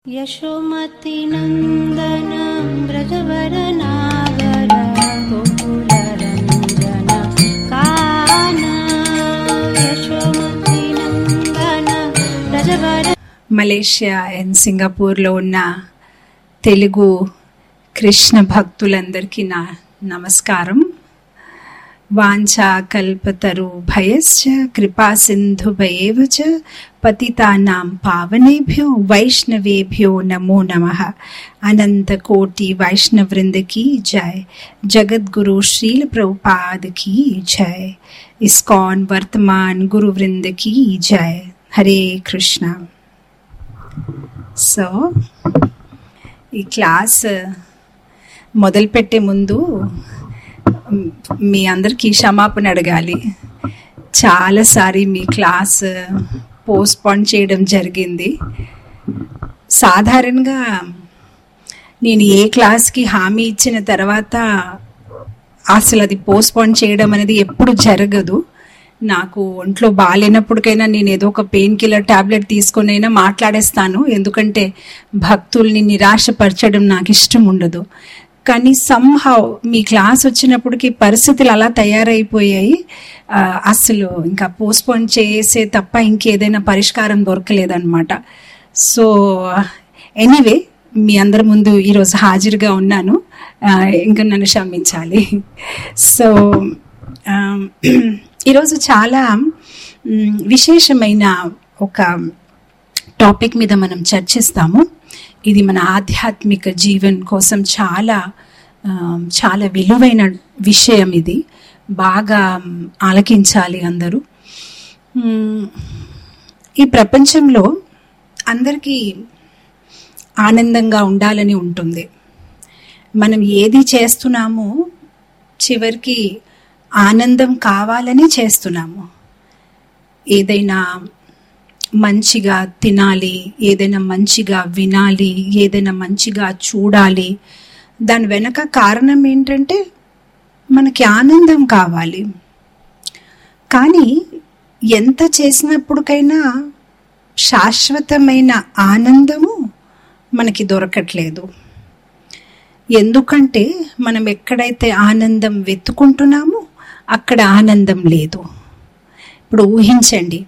यशोमतिनन्दन व्रजवरनागर गोकुलरञ्जन can't यशोमतिनन्दन व्रजवर Malaysia and సింగపూర్లో ఉన్న తెలుగు కృష్ణ భక్తులందరికీ నా నమస్కారం వాంఛా కల్పతరు భయశ్చ కృపా సింధు భయేవ చ పతితానాం పావనేభ్యో వైష్ణవేభ్యో నమో నమ అనంత కోటి వైష్ణవృంద की जय जगद्गुरु श्रील प्रभुपाद की जय इस्कॉन वर्तमान गुरु वृंद की जय हरे कृष्णा సో ఈ క్లాస్ మొదలుపెట్టే ముందు మ్, మీ అందరికీ క్షమాపణ అడగాలి చాలాసారి మీ క్లాస్ పోస్ట్పోన్ చేయడం జరిగింది సాధారణంగా నేను ఏ క్లాస్కి హామీ ఇచ్చిన తర్వాత అసలు అది పోస్ట్పోన్ చేయడం అనేది ఎప్పుడు జరగదు నాకు ఒంట్లో బాగాలేనప్పటికైనా నేను ఏదో ఒక పెయిన్ కిల్లర్ టాబ్లెట్ తీసుకొనైనా మాట్లాడేస్తాను ఎందుకంటే భక్తుల్ని నిరాశపరచడం నాకు ఇష్టం ఉండదు కానీ సంహౌ మీ క్లాస్ వచ్చినప్పటికి పరిస్థితులు అలా తయారైపోయాయి ఆ, అసలు ఇంకా పోస్ట్పోన్ చేసే తప్ప ఇంకేదైనా పరిష్కారం దొరకలేదన్నమాట సో ఎనీవే మీ అందరి ముందు ఈరోజు హాజరుగా ఉన్నాను ఆ, ఇంకా నన్ను క్షమించాలి సో ఆ, ఈరోజు చాలా మ్, విశేషమైన ఒక టాపిక్ మీద మనం చర్చిస్తాము ఇది మన ఆధ్యాత్మిక జీవన్ కోసం చాలా ఆ, చాలా విలువైన విషయం ఇది బాగా మ్, ఆలకించాలి అందరూ మ్, ఈ ప్రపంచంలో అందరికీ ఆనందంగా ఉండాలని ఉంటుంది మనం ఏది చేస్తున్నామో చివరికి ఆనందం కావాలని చేస్తున్నాము ఏదైనా మంచిగా తినాలి ఏదైనా మంచిగా వినాలి ఏదైనా మంచిగా చూడాలి దాని వెనక కారణం ఏంటంటే మనకి ఆనందం కావాలి కానీ ఎంత చేసినప్పటికైనా శాశ్వతమైన ఆనందము మనకి దొరకట్లేదు ఎందుకంటే మనం ఎక్కడైతే ఆనందం వెతుకుంటున్నామో అక్కడ ఆనందం లేదు ఇప్పుడు ఊహించండి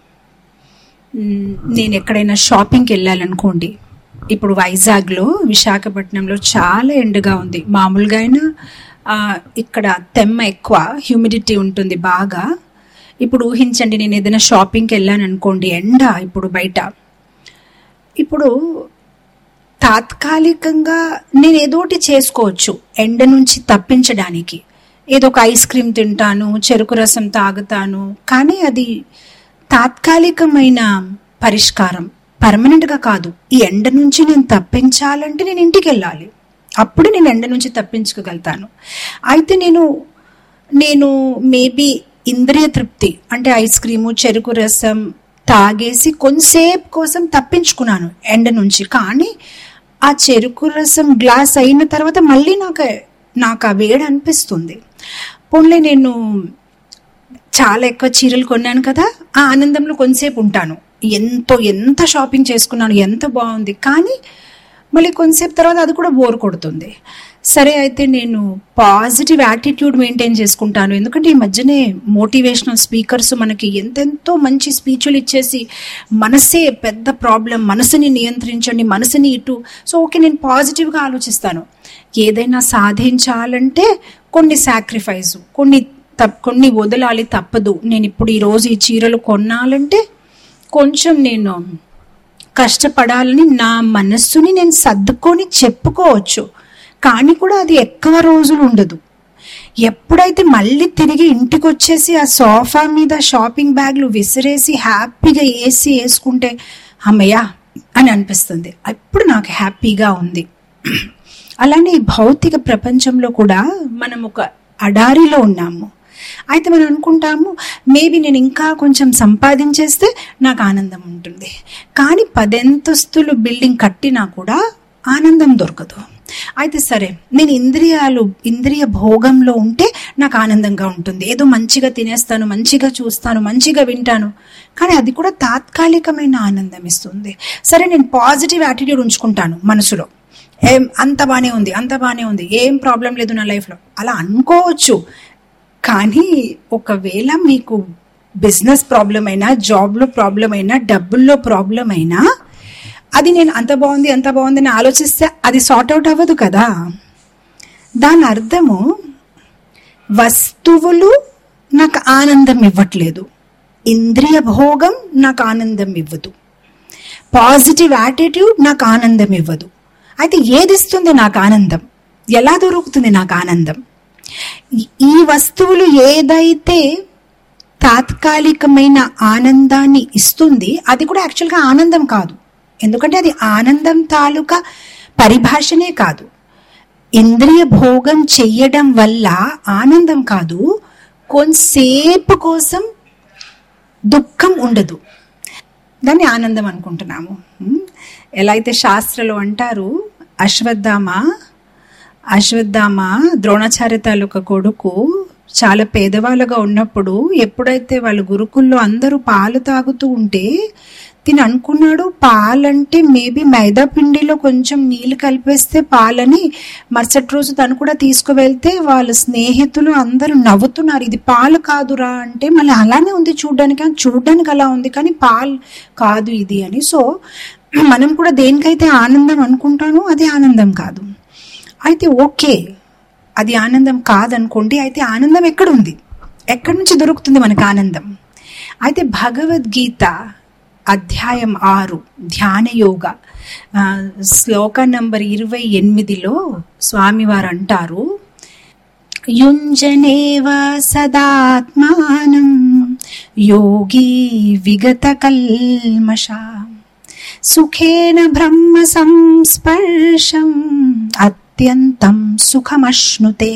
మ్, నేను ఎక్కడైనా షాపింగ్కి వెళ్ళాలనుకోండి ఇప్పుడు వైజాగ్లో విశాఖపట్నంలో చాలా ఎండగా ఉంది మామూలుగా అయినా ఆ, ఇక్కడ తెమ్మ ఎక్కువ హ్యూమిడిటీ ఉంటుంది బాగా ఇప్పుడు ఊహించండి నేను ఏదైనా షాపింగ్కి వెళ్ళాను అనుకోండి ఎండ ఇప్పుడు బయట ఇప్పుడు తాత్కాలికంగా నేను ఏదోటి చేసుకోవచ్చు ఎండ నుంచి తప్పించడానికి ఏదో ఒక ఐస్ క్రీమ్ తింటాను చెరుకు రసం తాగుతాను కానీ అది తాత్కాలికమైన పరిష్కారం పర్మనెంట్గా కాదు ఈ ఎండ నుంచి నేను తప్పించాలంటే నేను ఇంటికి వెళ్ళాలి అప్పుడు నేను ఎండ నుంచి తప్పించుకోగలుగుతాను అయితే నేను నేను మేబీ ఇంద్రియ తృప్తి అంటే ఐస్ క్రీము చెరుకు రసం తాగేసి కొంతసేపు కోసం తప్పించుకున్నాను ఎండ నుంచి కానీ ఆ చెరుకు రసం గ్లాస్ అయిన తర్వాత మళ్ళీ నాకు నాకు ఆ వేడి అనిపిస్తుంది పోన్లే నేను చాలా ఎక్కువ చీరలు కొన్నాను కదా ఆ ఆనందంలో కొంతసేపు ఉంటాను ఎంతో ఎంత షాపింగ్ చేసుకున్నాను ఎంత బాగుంది కానీ మళ్ళీ కొంతసేపు తర్వాత అది కూడా బోర్ కొడుతుంది సరే అయితే నేను పాజిటివ్ యాటిట్యూడ్ మెయింటైన్ చేసుకుంటాను ఎందుకంటే ఈ మధ్యనే మోటివేషనల్ స్పీకర్స్ మనకి ఎంతెంతో మంచి స్పీచ్లు ఇచ్చేసి మనసే పెద్ద ప్రాబ్లం మనసుని నియంత్రించండి మనసుని ఇటు సో ఓకే నేను పాజిటివ్గా ఆలోచిస్తాను ఏదైనా సాధించాలంటే కొన్ని సాక్రిఫైస్ కొన్ని తప్ కొన్ని వదలాలి తప్పదు నేను ఇప్పుడు ఈరోజు ఈ చీరలు కొనాలంటే కొంచెం నేను కష్టపడాలని నా మనస్సుని నేను సర్దుకొని చెప్పుకోవచ్చు కానీ కూడా అది ఎక్కువ రోజులు ఉండదు ఎప్పుడైతే మళ్ళీ తిరిగి ఇంటికి వచ్చేసి ఆ సోఫా మీద షాపింగ్ బ్యాగ్లు విసిరేసి హ్యాపీగా ఏసీ వేసుకుంటే అమ్మయ్యా అని అనిపిస్తుంది అప్పుడు నాకు హ్యాపీగా ఉంది అలానే ఈ భౌతిక ప్రపంచంలో కూడా మనం ఒక అడారిలో ఉన్నాము అయితే మనం అనుకుంటాము మేబీ నేను ఇంకా కొంచెం సంపాదించేస్తే నాకు ఆనందం ఉంటుంది కానీ పదెంతస్తులు బిల్డింగ్ కట్టినా కూడా ఆనందం దొరకదు అయితే సరే నేను ఇంద్రియాలు ఇంద్రియ భోగంలో ఉంటే నాకు ఆనందంగా ఉంటుంది ఏదో మంచిగా తినేస్తాను మంచిగా చూస్తాను మంచిగా వింటాను కానీ అది కూడా తాత్కాలికమైన ఆనందం ఇస్తుంది సరే నేను పాజిటివ్ యాటిట్యూడ్ ఉంచుకుంటాను మనసులో ఏం అంత బానే ఉంది అంత బానే ఉంది ఏం ప్రాబ్లం లేదు నా లైఫ్లో అలా అనుకోవచ్చు కానీ ఒకవేళ మీకు బిజినెస్ ప్రాబ్లం అయినా జాబ్లో ప్రాబ్లం అయినా డబ్బుల్లో ప్రాబ్లం అయినా అది నేను అంత బాగుంది అంత బాగుంది అని ఆలోచిస్తే అది సార్ట్ అవుట్ అవ్వదు కదా దాని అర్థము వస్తువులు నాకు ఆనందం ఇవ్వట్లేదు ఇంద్రియ భోగం నాకు ఆనందం ఇవ్వదు పాజిటివ్ యాటిట్యూడ్ నాకు ఆనందం ఇవ్వదు అయితే ఏది ఇస్తుంది నాకు ఆనందం ఎలా దొరుకుతుంది నాకు ఆనందం ఈ- ఈ వస్తువులు ఏదైతే తాత్కాలికమైన ఆనందాన్ని ఇస్తుంది అది కూడా యాక్చువల్గా ఆనందం కాదు ఎందుకంటే అది ఆనందం తాలూకా పరిభాషనే కాదు ఇంద్రియ భోగం చెయ్యడం వల్ల ఆనందం కాదు కొంతసేపు కోసం దుఃఖం ఉండదు దాన్ని ఆనందం అనుకుంటున్నాము ఉమ్, ఎలా అయితే శాస్త్రలో అంటారు అశ్వత్థామ అశ్వత్థామ ద్రోణాచార్య తాలూకా కొడుకు చాలా పేదవాళ్ళగా ఉన్నప్పుడు ఎప్పుడైతే వాళ్ళ గురుకుల్లో అందరూ పాలు తాగుతూ ఉంటే తిని అనుకున్నాడు పాలంటే మేబీ మైదా పిండిలో కొంచెం నీళ్ళు కలిపేస్తే పాలని మరుసటి రోజు తను కూడా తీసుకువెళ్తే వాళ్ళ స్నేహితులు అందరూ నవ్వుతున్నారు ఇది పాలు కాదురా అంటే మళ్ళీ అలానే ఉంది చూడడానికి కానీ చూడడానికి అలా ఉంది కానీ పాలు కాదు ఇది అని సో మనం కూడా దేనికైతే ఆనందం అనుకుంటానో అది ఆనందం కాదు అయితే ఓకే అది ఆనందం కాదనుకోండి అయితే ఆనందం ఎక్కడుంది ఎక్కడి నుంచి దొరుకుతుంది మనకు ఆనందం అయితే భగవద్గీత అధ్యాయం ఆరు ధ్యాన యోగ ఆ, శ్లోక నంబర్ ఇరవై ఎనిమిదిలో స్వామివారు అంటారు యుంజనేవ సదాత్మానం యోగి విగత కల్మష సుఖేన బ్రహ్మ సంస్పర్శం అత్యంతం సుఖమశ్నుతే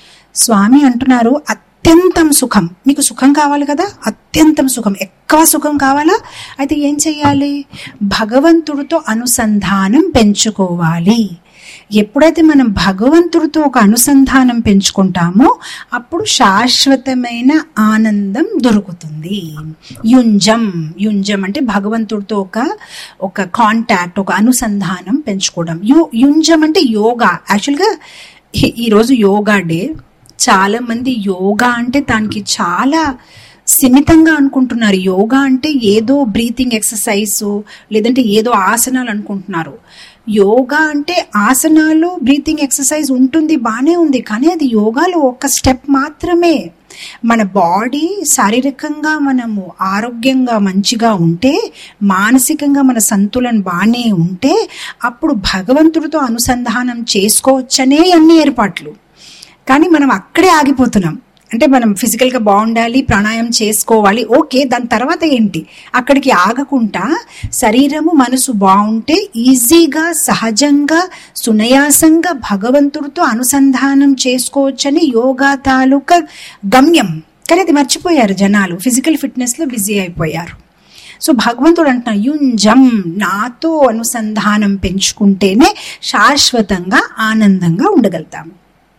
స్వామి అంటున్నారు అత్యంతం సుఖం మీకు సుఖం కావాలి కదా అత్యంతం సుఖం ఎక్కువ సుఖం కావాలా అయితే ఏం చెయ్యాలి భగవంతుడితో అనుసంధానం పెంచుకోవాలి ఎప్పుడైతే మనం భగవంతుడితో ఒక అనుసంధానం పెంచుకుంటామో అప్పుడు శాశ్వతమైన ఆనందం దొరుకుతుంది యుంజం యుంజం అంటే భగవంతుడితో ఒక ఒక కాంటాక్ట్ ఒక అనుసంధానం పెంచుకోవడం యు యుంజం అంటే యోగా యాక్చువల్గా ఈ- ఈరోజు యోగా డే చాలా మంది యోగా అంటే దానికి చాలా సిమితంగా అనుకుంటున్నారు యోగా అంటే ఏదో బ్రీతింగ్ ఎక్సర్సైజ్ లేదంటే ఏదో ఆసనాలు అనుకుంటున్నారు యోగా అంటే ఆసనాలు బ్రీతింగ్ ఎక్సర్సైజ్ ఉంటుంది బానే ఉంది కానీ అది యోగాలో ఒక స్టెప్ మాత్రమే మన బాడీ శారీరకంగా మనము ఆరోగ్యంగా మంచిగా ఉంటే మానసికంగా మన సంతులన్ బాగానే ఉంటే అప్పుడు భగవంతుడితో అనుసంధానం చేసుకోవచ్చనే అన్ని ఏర్పాట్లు కానీ మనం అక్కడే ఆగిపోతున్నాం అంటే మనం ఫిజికల్గా బాగుండాలి ప్రాణాయామం చేసుకోవాలి ఓకే దాని తర్వాత ఏంటి అక్కడికి ఆగకుండా శరీరము మనసు బాగుంటే ఈజీగా సహజంగా సునయాసంగా భగవంతుడితో అనుసంధానం చేసుకోవచ్చని యోగా తాలూకా గమ్యం కానీ అది మర్చిపోయారు జనాలు ఫిజికల్ ఫిట్నెస్లో బిజీ అయిపోయారు సో భగవంతుడు అంటున్నారు యుంజం నాతో అనుసంధానం పెంచుకుంటేనే శాశ్వతంగా ఆనందంగా ఉండగలుగుతాము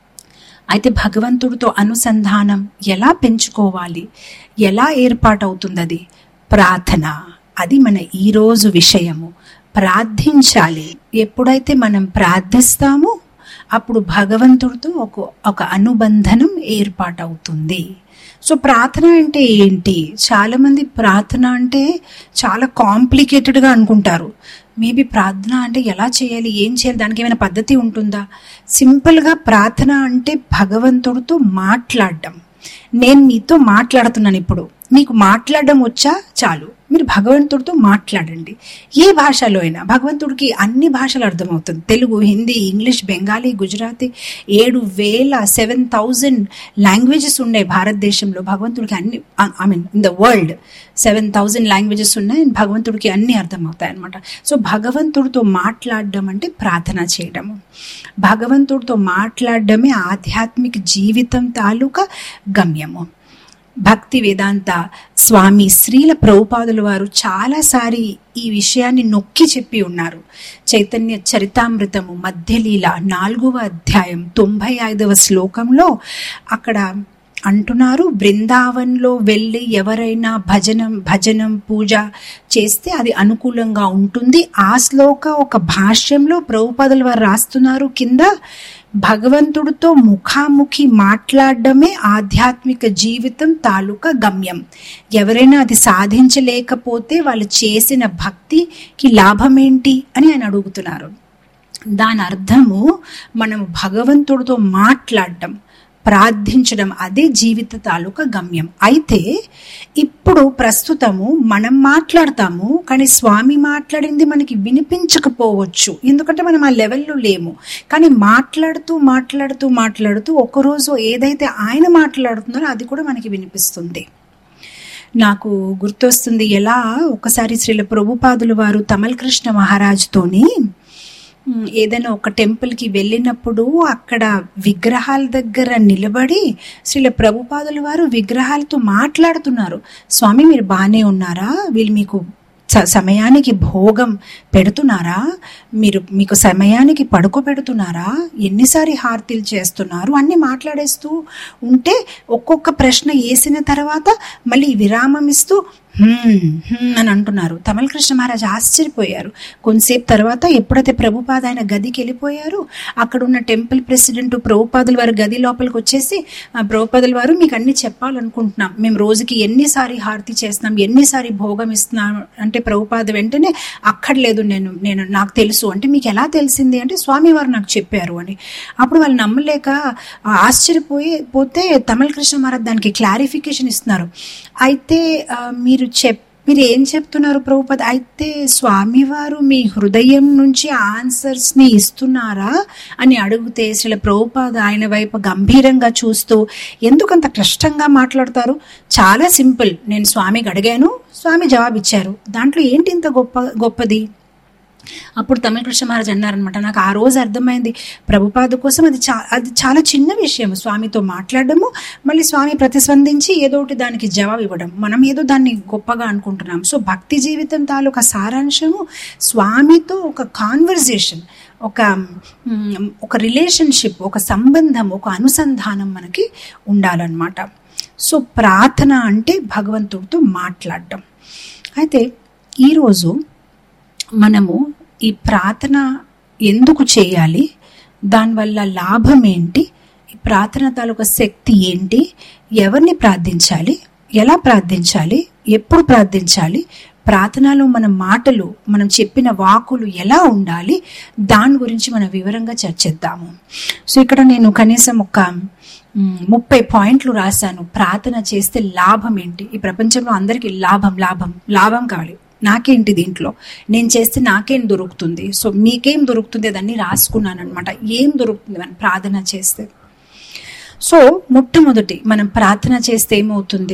అయితే భగవంతుడితో అనుసంధానం ఎలా పెంచుకోవాలి ఎలా ఏర్పాటవుతుంది అది ప్రార్థన అది మన ఈరోజు విషయము ప్రార్థించాలి ఎప్పుడైతే మనం ప్రార్థిస్తామో అప్పుడు భగవంతుడితో ఒక ఒక అనుబంధనం ఏర్పాటవుతుంది సో ప్రార్థన అంటే ఏంటి చాలా మంది ప్రార్థన అంటే చాలా కాంప్లికేటెడ్గా అనుకుంటారు మేబీ ప్రార్థన అంటే ఎలా చేయాలి ఏం చేయాలి దానికి ఏమైనా పద్ధతి ఉంటుందా సింపుల్గా ప్రార్థన అంటే భగవంతుడితో మాట్లాడడం నేను మీతో మాట్లాడుతున్నాను ఇప్పుడు మీకు మాట్లాడడం వచ్చా చాలు మీరు భగవంతుడితో మాట్లాడండి ఏ భాషలో అయినా భగవంతుడికి అన్ని భాషలు అర్థమవుతుంది తెలుగు హిందీ ఇంగ్లీష్ బెంగాలీ గుజరాతీ ఏడు వేల సెవెన్ థౌజండ్ లాంగ్వేజెస్ ఉన్నాయి భారతదేశంలో భగవంతుడికి అన్ని I mean in the world seven thousand languages ఉన్నాయి భగవంతుడికి అన్ని అర్థమవుతాయి అనమాట సో భగవంతుడితో మాట్లాడడం అంటే ప్రార్థన చేయడము భగవంతుడితో మాట్లాడడమే ఆధ్యాత్మిక జీవితం తాలూకా గమ్యము భక్తి వేదాంత స్వామి శ్రీల ప్రభుపాదుల వారు చాలాసారి ఈ విషయాన్ని నొక్కి చెప్పి ఉన్నారు చైతన్య చరితామృతము మధ్యలీల నాలుగవ అధ్యాయం తొంభై ఐదవ శ్లోకంలో అక్కడ అంటున్నారు బృందావన్లో వెళ్ళి ఎవరైనా భజనం భజనం పూజ చేస్తే అది అనుకూలంగా ఉంటుంది ఆ శ్లోక ఒక భాష్యంలో ప్రభుపదులు వారు రాస్తున్నారు కింద భగవంతుడితో ముఖాముఖి మాట్లాడడమే ఆధ్యాత్మిక జీవితం తాలూకా గమ్యం ఎవరైనా అది సాధించలేకపోతే వాళ్ళు చేసిన భక్తికి లాభం ఏంటి అని ఆయన అడుగుతున్నారు దాని అర్థము మనం భగవంతుడితో మాట్లాడడం ప్రార్థించడం అదే జీవిత తాలూకా గమ్యం అయితే ఇప్పుడు ప్రస్తుతము మనం మాట్లాడతాము కానీ స్వామి మాట్లాడింది మనకి వినిపించకపోవచ్చు ఎందుకంటే మనం ఆ లెవెల్లో లేము కానీ మాట్లాడుతూ మాట్లాడుతూ మాట్లాడుతూ ఒకరోజు ఏదైతే ఆయన మాట్లాడుతున్నారో అది కూడా మనకి వినిపిస్తుంది నాకు గుర్తొస్తుంది ఎలా ఒకసారి శ్రీల ప్రభుపాదులు వారు తమల్ కృష్ణ మహారాజుతోని ఉమ్, ఏదైనా ఒక టెంపుల్కి వెళ్ళినప్పుడు అక్కడ విగ్రహాల దగ్గర నిలబడి శ్రీల ప్రభుపాదుల వారు విగ్రహాలతో మాట్లాడుతున్నారు స్వామి మీరు బాగానే ఉన్నారా వీళ్ళు మీకు స- సమయానికి భోగం పెడుతున్నారా మీరు మీకు సమయానికి పడుకోబెడుతున్నారా ఎన్నిసారి హారతీలు చేస్తున్నారు అన్ని మాట్లాడేస్తూ ఉంటే ఒక్కొక్క ప్రశ్న వేసిన తర్వాత మళ్ళీ విరామం ఇస్తూ "హ్మ్, హ్మ్" అని అంటున్నారు తమల్ కృష్ణ మహారాజ్ ఆశ్చర్యపోయారు కొంతసేపు తర్వాత ఎప్పుడైతే ప్రభుపాద ఆయన గదికి వెళ్ళిపోయారు అక్కడ ఉన్న టెంపుల్ ప్రెసిడెంట్ ప్రభుపాదుల వారి గది లోపలికి వచ్చేసి "ఆ, ప్రభుపాదుల వారు మీకు అన్ని చెప్పాలనుకుంటున్నాం మేము రోజుకి ఎన్నిసారి హారతి చేస్తున్నాం ఎన్నిసారి భోగం ఇస్తున్నాం అంటే ప్రభుపాద వెంటనే అక్కర్లేదు నేను నేను నాకు తెలుసు అంటే మీకు ఎలా తెలిసింది అంటే స్వామి వారు నాకు చెప్పారు అని అప్పుడు వాళ్ళు నమ్మలేక ఆ, ఆశ్చర్యపోయి పోతే తమిళ కృష్ణ మహారాజ్ దానికి క్లారిఫికేషన్ ఇస్తున్నారు అయితే ఆ, మీరు చెప్ మీరు ఏం చెప్తున్నారు ప్రభుపద అయితే స్వామివారు మీ హృదయం నుంచి ఆన్సర్స్ ని ఇస్తున్నారా అని అడిగితే అసలు ప్రభుపాద ఆయన వైపు గంభీరంగా చూస్తూ ఎందుకంత కష్టంగా మాట్లాడతారు చాలా సింపుల్ నేను స్వామికి అడిగాను స్వామి జవాబిచ్చారు దాంట్లో ఏంటి ఇంత గొప్ప గొప్పది అప్పుడు తమిళ కృష్ణ మహారాజ్ అన్నారనమాట నాకు ఆ రోజు అర్థమైంది ప్రభుపాద కోసం అది చా అది చాలా చిన్న విషయం స్వామితో మాట్లాడడము మళ్ళీ స్వామి ప్రతిస్పందించి ఏదో ఒకటి దానికి జవాబు ఇవ్వడం మనం ఏదో దాన్ని గొప్పగా అనుకుంటున్నాం సో భక్తి జీవితం తాలూకా సారాంశము స్వామితో ఒక కాన్వర్జేషన్ ఒక మ్, ఒక రిలేషన్షిప్ ఒక సంబంధం ఒక అనుసంధానం మనకి ఉండాలన్నమాట సో ప్రార్థన అంటే భగవంతుడితో మాట్లాడడం అయితే ఈరోజు మనము ఈ ప్రార్థన ఎందుకు చేయాలి దానివల్ల లాభం ఏంటి ఈ ప్రార్థన తాలూకా శక్తి ఏంటి ఎవరిని ప్రార్థించాలి ఎలా ప్రార్థించాలి ఎప్పుడు ప్రార్థించాలి ప్రార్థనలో మన మాటలు మనం చెప్పిన వాకులు ఎలా ఉండాలి దాని గురించి మనం వివరంగా చర్చిద్దాము సో ఇక్కడ నేను కనీసం ఒక మ్, ముప్పై పాయింట్లు రాశాను ప్రార్థన చేస్తే లాభం ఏంటి ఈ ప్రపంచంలో అందరికీ లాభం లాభం లాభం కావాలి నాకేంటి దీంట్లో నేను చేస్తే నాకేం దొరుకుతుంది సో మీకేం దొరుకుతుంది అదన్నీ రాసుకున్నాను అనమాట ఏం దొరుకుతుంది మనం ప్రార్థన చేస్తే సో మొట్టమొదటి మనం ప్రార్థన చేస్తే ఏమవుతుంది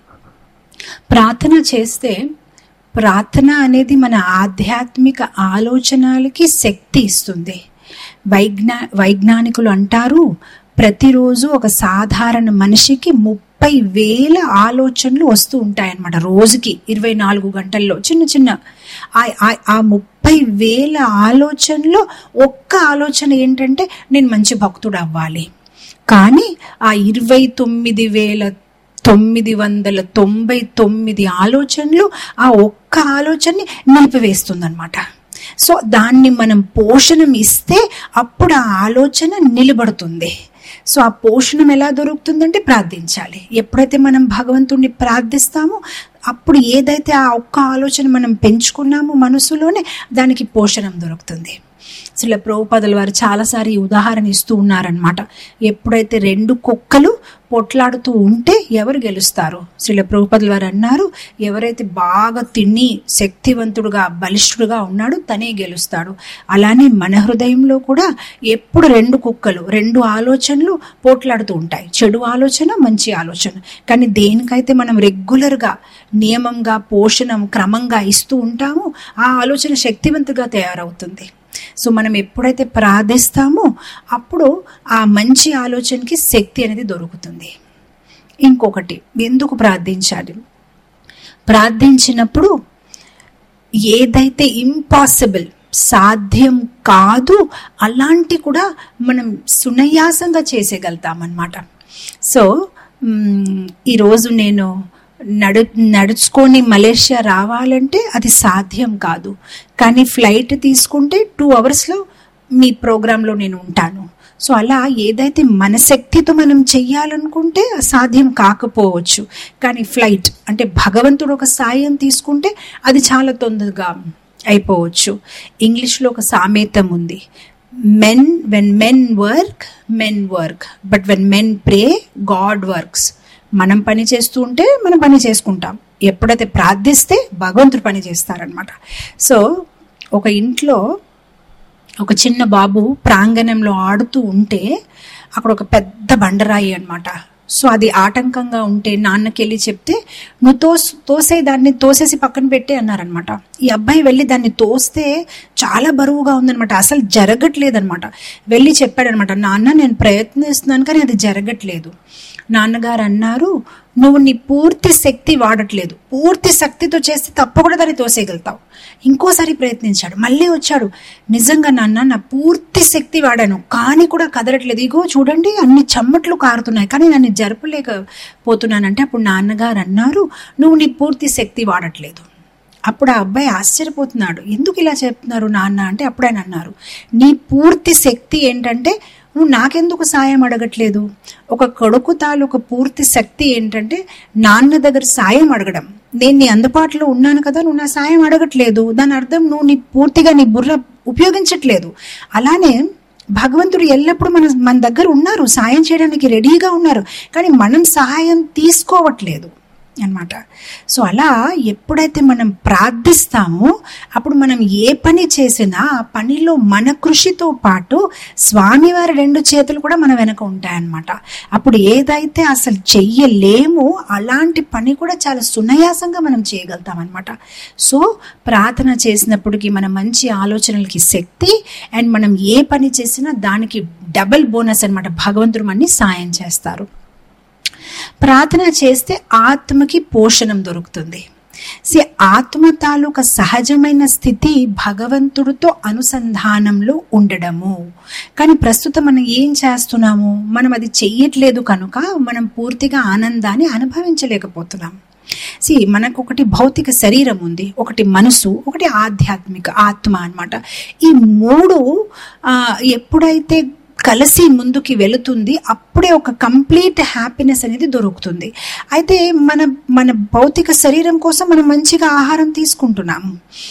ప్రార్థన చేస్తే ప్రార్థన అనేది మన ఆధ్యాత్మిక ఆలోచనలకి శక్తి ఇస్తుంది వైజ్ఞా వైజ్ఞానికులు అంటారు ప్రతిరోజు ఒక సాధారణ మనిషికి ముప్పై వేల ఆలోచనలు వస్తూ ఉంటాయన్నమాట రోజుకి ఇరవై నాలుగు గంటల్లో చిన్న చిన్న ఆ- ఆ- ఆ ముప్పై వేల ఆలోచనలో ఒక్క ఆలోచన ఏంటంటే నేను మంచి భక్తుడు అవ్వాలి కానీ ఆ ఇరవై తొమ్మిది వేల తొమ్మిది వందల తొంభై తొమ్మిది ఆలోచనలు ఆ ఒక్క ఆలోచనని నిలిపివేస్తుందన్నమాట సో దాన్ని మనం పోషణం ఇస్తే అప్పుడు ఆ ఆలోచన నిలబడుతుంది సో ఆ పోషణం ఎలా దొరుకుతుందంటే ప్రార్థించాలి ఎప్పుడైతే మనం భగవంతుణ్ణి ప్రార్థిస్తామో అప్పుడు ఏదైతే ఆ ఒక్క ఆలోచన మనం పెంచుకున్నామో మనసులోనే దానికి పోషణం దొరుకుతుంది అసలు ప్రభుపదుల వారు చాలాసారి ఈ ఉదాహరణ ఇస్తూ ఉన్నారనమాట ఎప్పుడైతే రెండు కుక్కలు పొట్లాడుతూ ఉంటే ఎవరు గెలుస్తారు శ్రీల ప్రభుపదుల వారు అన్నారు ఎవరైతే బాగా తిని శక్తివంతుడుగా బలిష్ఠుడుగా ఉన్నాడో తనే గెలుస్తాడు అలానే మన హృదయంలో కూడా ఎప్పుడు రెండు కుక్కలు రెండు ఆలోచనలు పోట్లాడుతూ ఉంటాయి చెడు ఆలోచన మంచి ఆలోచన కానీ దేనికైతే మనం రెగ్యులర్గా నియమంగా పోషణం క్రమంగా ఇస్తూ ఉంటామో ఆ ఆలోచన శక్తివంతుగా తయారవుతుంది సో మనం ఎప్పుడైతే ప్రార్థిస్తామో అప్పుడు ఆ మంచి ఆలోచనకి శక్తి అనేది దొరుకుతుంది ఇంకొకటి ఎందుకు ప్రార్థించాలి ప్రార్థించినప్పుడు ఏదైతే ఇంపాసిబుల్ సాధ్యం కాదు అలాంటి కూడా మనం సునాయాసంగా చేసేయగలుగుతాం అన్నమాట సో మ్, ఈరోజు నేను నడు నడుచుకొని మలేషియా రావాలంటే అది సాధ్యం కాదు కానీ ఫ్లైట్ తీసుకుంటే టూ అవర్స్లో మీ ప్రోగ్రాంలో నేను ఉంటాను సో అలా ఏదైతే మన శక్తితో మనం చెయ్యాలనుకుంటే సాధ్యం కాకపోవచ్చు కానీ ఫ్లైట్ అంటే భగవంతుడు ఒక సాయం తీసుకుంటే అది చాలా తొందరగా అయిపోవచ్చు ఇంగ్లీష్లో ఒక సామెతం ఉంది men when men work men work but when men pray God works మనం పని చేస్తూ ఉంటే మనం పని చేసుకుంటాం ఎప్పుడైతే ప్రార్థిస్తే భగవంతుడు పని చేస్తారనమాట సో ఒక ఇంట్లో ఒక చిన్న బాబు ప్రాంగణంలో ఆడుతూ ఉంటే అక్కడ ఒక పెద్ద బండరాయి అన్నమాట సో అది ఆటంకంగా ఉంటే నాన్నకి వెళ్ళి చెప్తే నువ్వు తోస్ తోసే దాన్ని తోసేసి పక్కన పెట్టే అన్నారనమాట ఈ అబ్బాయి వెళ్ళి దాన్ని తోస్తే చాలా బరువుగా ఉందనమాట అసలు జరగట్లేదనమాట వెళ్ళి చెప్పాడనమాట నాన్న నేను ప్రయత్నిస్తున్నాను కానీ అది జరగట్లేదు నాన్నగారు అన్నారు నువ్వు నీ పూర్తి శక్తి వాడట్లేదు పూర్తి శక్తితో చేస్తే తప్పకుండా దాన్ని తోసేయగలుగుతావు ఇంకోసారి ప్రయత్నించాడు మళ్ళీ వచ్చాడు నిజంగా నాన్న నా పూర్తి శక్తి వాడాను కానీ కూడా కదలట్లేదు ఇగో చూడండి అన్ని చెమ్మట్లు కారుతున్నాయి కానీ నన్ను జరపలేకపోతున్నానంటే అప్పుడు నాన్నగారు అన్నారు నువ్వు నీ పూర్తి శక్తి వాడట్లేదు అప్పుడు ఆ అబ్బాయి ఆశ్చర్యపోతున్నాడు ఎందుకు ఇలా చెప్తున్నారు నాన్న అంటే అప్పుడు ఆయన అన్నారు నీ పూర్తి శక్తి ఏంటంటే నువ్వు నాకెందుకు సాయం అడగట్లేదు ఒక కొడుకు తాలూకు పూర్తి శక్తి ఏంటంటే నాన్న దగ్గర సాయం అడగడం నేను నీ అందుబాటులో ఉన్నాను కదా నువ్వు నా సాయం అడగట్లేదు దాని అర్థం నువ్వు నీ పూర్తిగా నీ బుర్ర ఉపయోగించట్లేదు అలానే భగవంతుడు ఎల్లప్పుడూ మన మన దగ్గర ఉన్నారు సాయం చేయడానికి రెడీగా ఉన్నారు కానీ మనం సహాయం తీసుకోవట్లేదు అన్నమాట సో అలా ఎప్పుడైతే మనం ప్రార్థిస్తామో అప్పుడు మనం ఏ పని చేసినా ఆ పనిలో మన కృషితో పాటు స్వామివారి రెండు చేతులు కూడా మన వెనక ఉంటాయన్నమాట అప్పుడు ఏదైతే అసలు చెయ్యలేమో అలాంటి పని కూడా చాలా సునాయాసంగా మనం చేయగలుగుతాం అనమాట సో ప్రార్థన చేసినప్పటికీ మన మంచి ఆలోచనలకి శక్తి అండ్ మనం ఏ పని చేసినా దానికి డబల్ బోనస్ అన్నమాట భగవంతుడు మనని సాయం చేస్తారు ప్రార్థన చేస్తే ఆత్మకి పోషణం దొరుకుతుంది సి ఆత్మ తాలూక సహజమైన స్థితి భగవంతుడితో అనుసంధానంలో ఉండడము కానీ ప్రస్తుతం మనం ఏం చేస్తున్నాము మనం అది చెయ్యట్లేదు కనుక మనం పూర్తిగా ఆనందాన్ని అనుభవించలేకపోతున్నాం సి మనకు ఒకటి భౌతిక శరీరం ఉంది ఒకటి మనసు ఒకటి ఆధ్యాత్మిక ఆత్మ అన్నమాట ఈ మూడు ఆ, ఎప్పుడైతే కలిసి ముందుకి వెళుతుంది అప్పుడే ఒక కంప్లీట్ హ్యాపీనెస్ అనేది దొరుకుతుంది అయితే మన మన భౌతిక శరీరం కోసం మనం మంచిగా ఆహారం తీసుకుంటున్నాము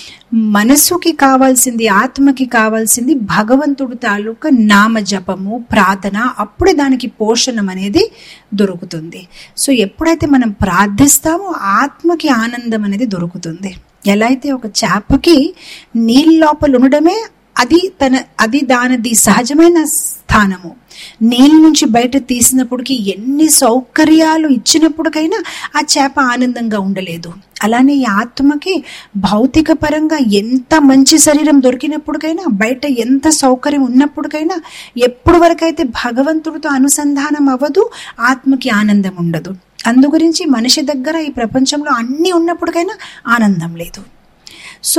మనసుకి కావాల్సింది ఆత్మకి కావాల్సింది భగవంతుడు తాలూకా నామ జపము ప్రార్థన అప్పుడే దానికి పోషణం అనేది దొరుకుతుంది సో ఎప్పుడైతే మనం ప్రార్థిస్తామో ఆత్మకి ఆనందం అనేది దొరుకుతుంది ఎలా అయితే ఒక చేపకి నీళ్ళ లోపల ఉండడమే అది తన అది దానిది సహజమైన స్థానము నీళ్ళ నుంచి బయట తీసినప్పటికీ ఎన్ని సౌకర్యాలు ఇచ్చినప్పటికైనా ఆ చేప ఆనందంగా ఉండలేదు అలానే ఈ ఆత్మకి భౌతిక పరంగా ఎంత మంచి శరీరం దొరికినప్పటికైనా బయట ఎంత సౌకర్యం ఉన్నప్పటికైనా ఎప్పుడు వరకైతే భగవంతుడితో అనుసంధానం అవ్వదు ఆత్మకి ఆనందం ఉండదు అందు గురించి మనిషి దగ్గర ఈ ప్రపంచంలో అన్నీ ఉన్నప్పటికైనా ఆనందం లేదు సో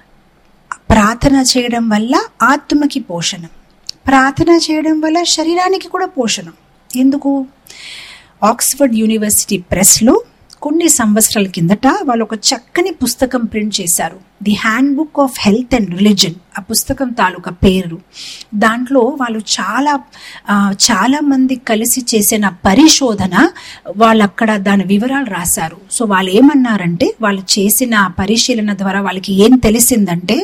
ప్రార్థన చేయడం వల్ల ఆత్మకి పోషణం ప్రార్థన చేయడం వల్ల శరీరానికి కూడా పోషణం ఎందుకు ఆక్స్ఫర్డ్ యూనివర్సిటీ ప్రెస్లో కొన్ని సంవత్సరాల కిందట వాళ్ళు ఒక చక్కని పుస్తకం ప్రింట్ చేశారు the handbook of health and religion ఆ పుస్తకం తాలూకా పేరు దాంట్లో వాళ్ళు చాలా ఆ, చాలా మంది కలిసి చేసిన పరిశోధన వాళ్ళు అక్కడ దాని వివరాలు రాశారు సో వాళ్ళు ఏమన్నారంటే వాళ్ళు చేసిన ఆ పరిశీలన ద్వారా వాళ్ళకి ఏం తెలిసిందంటే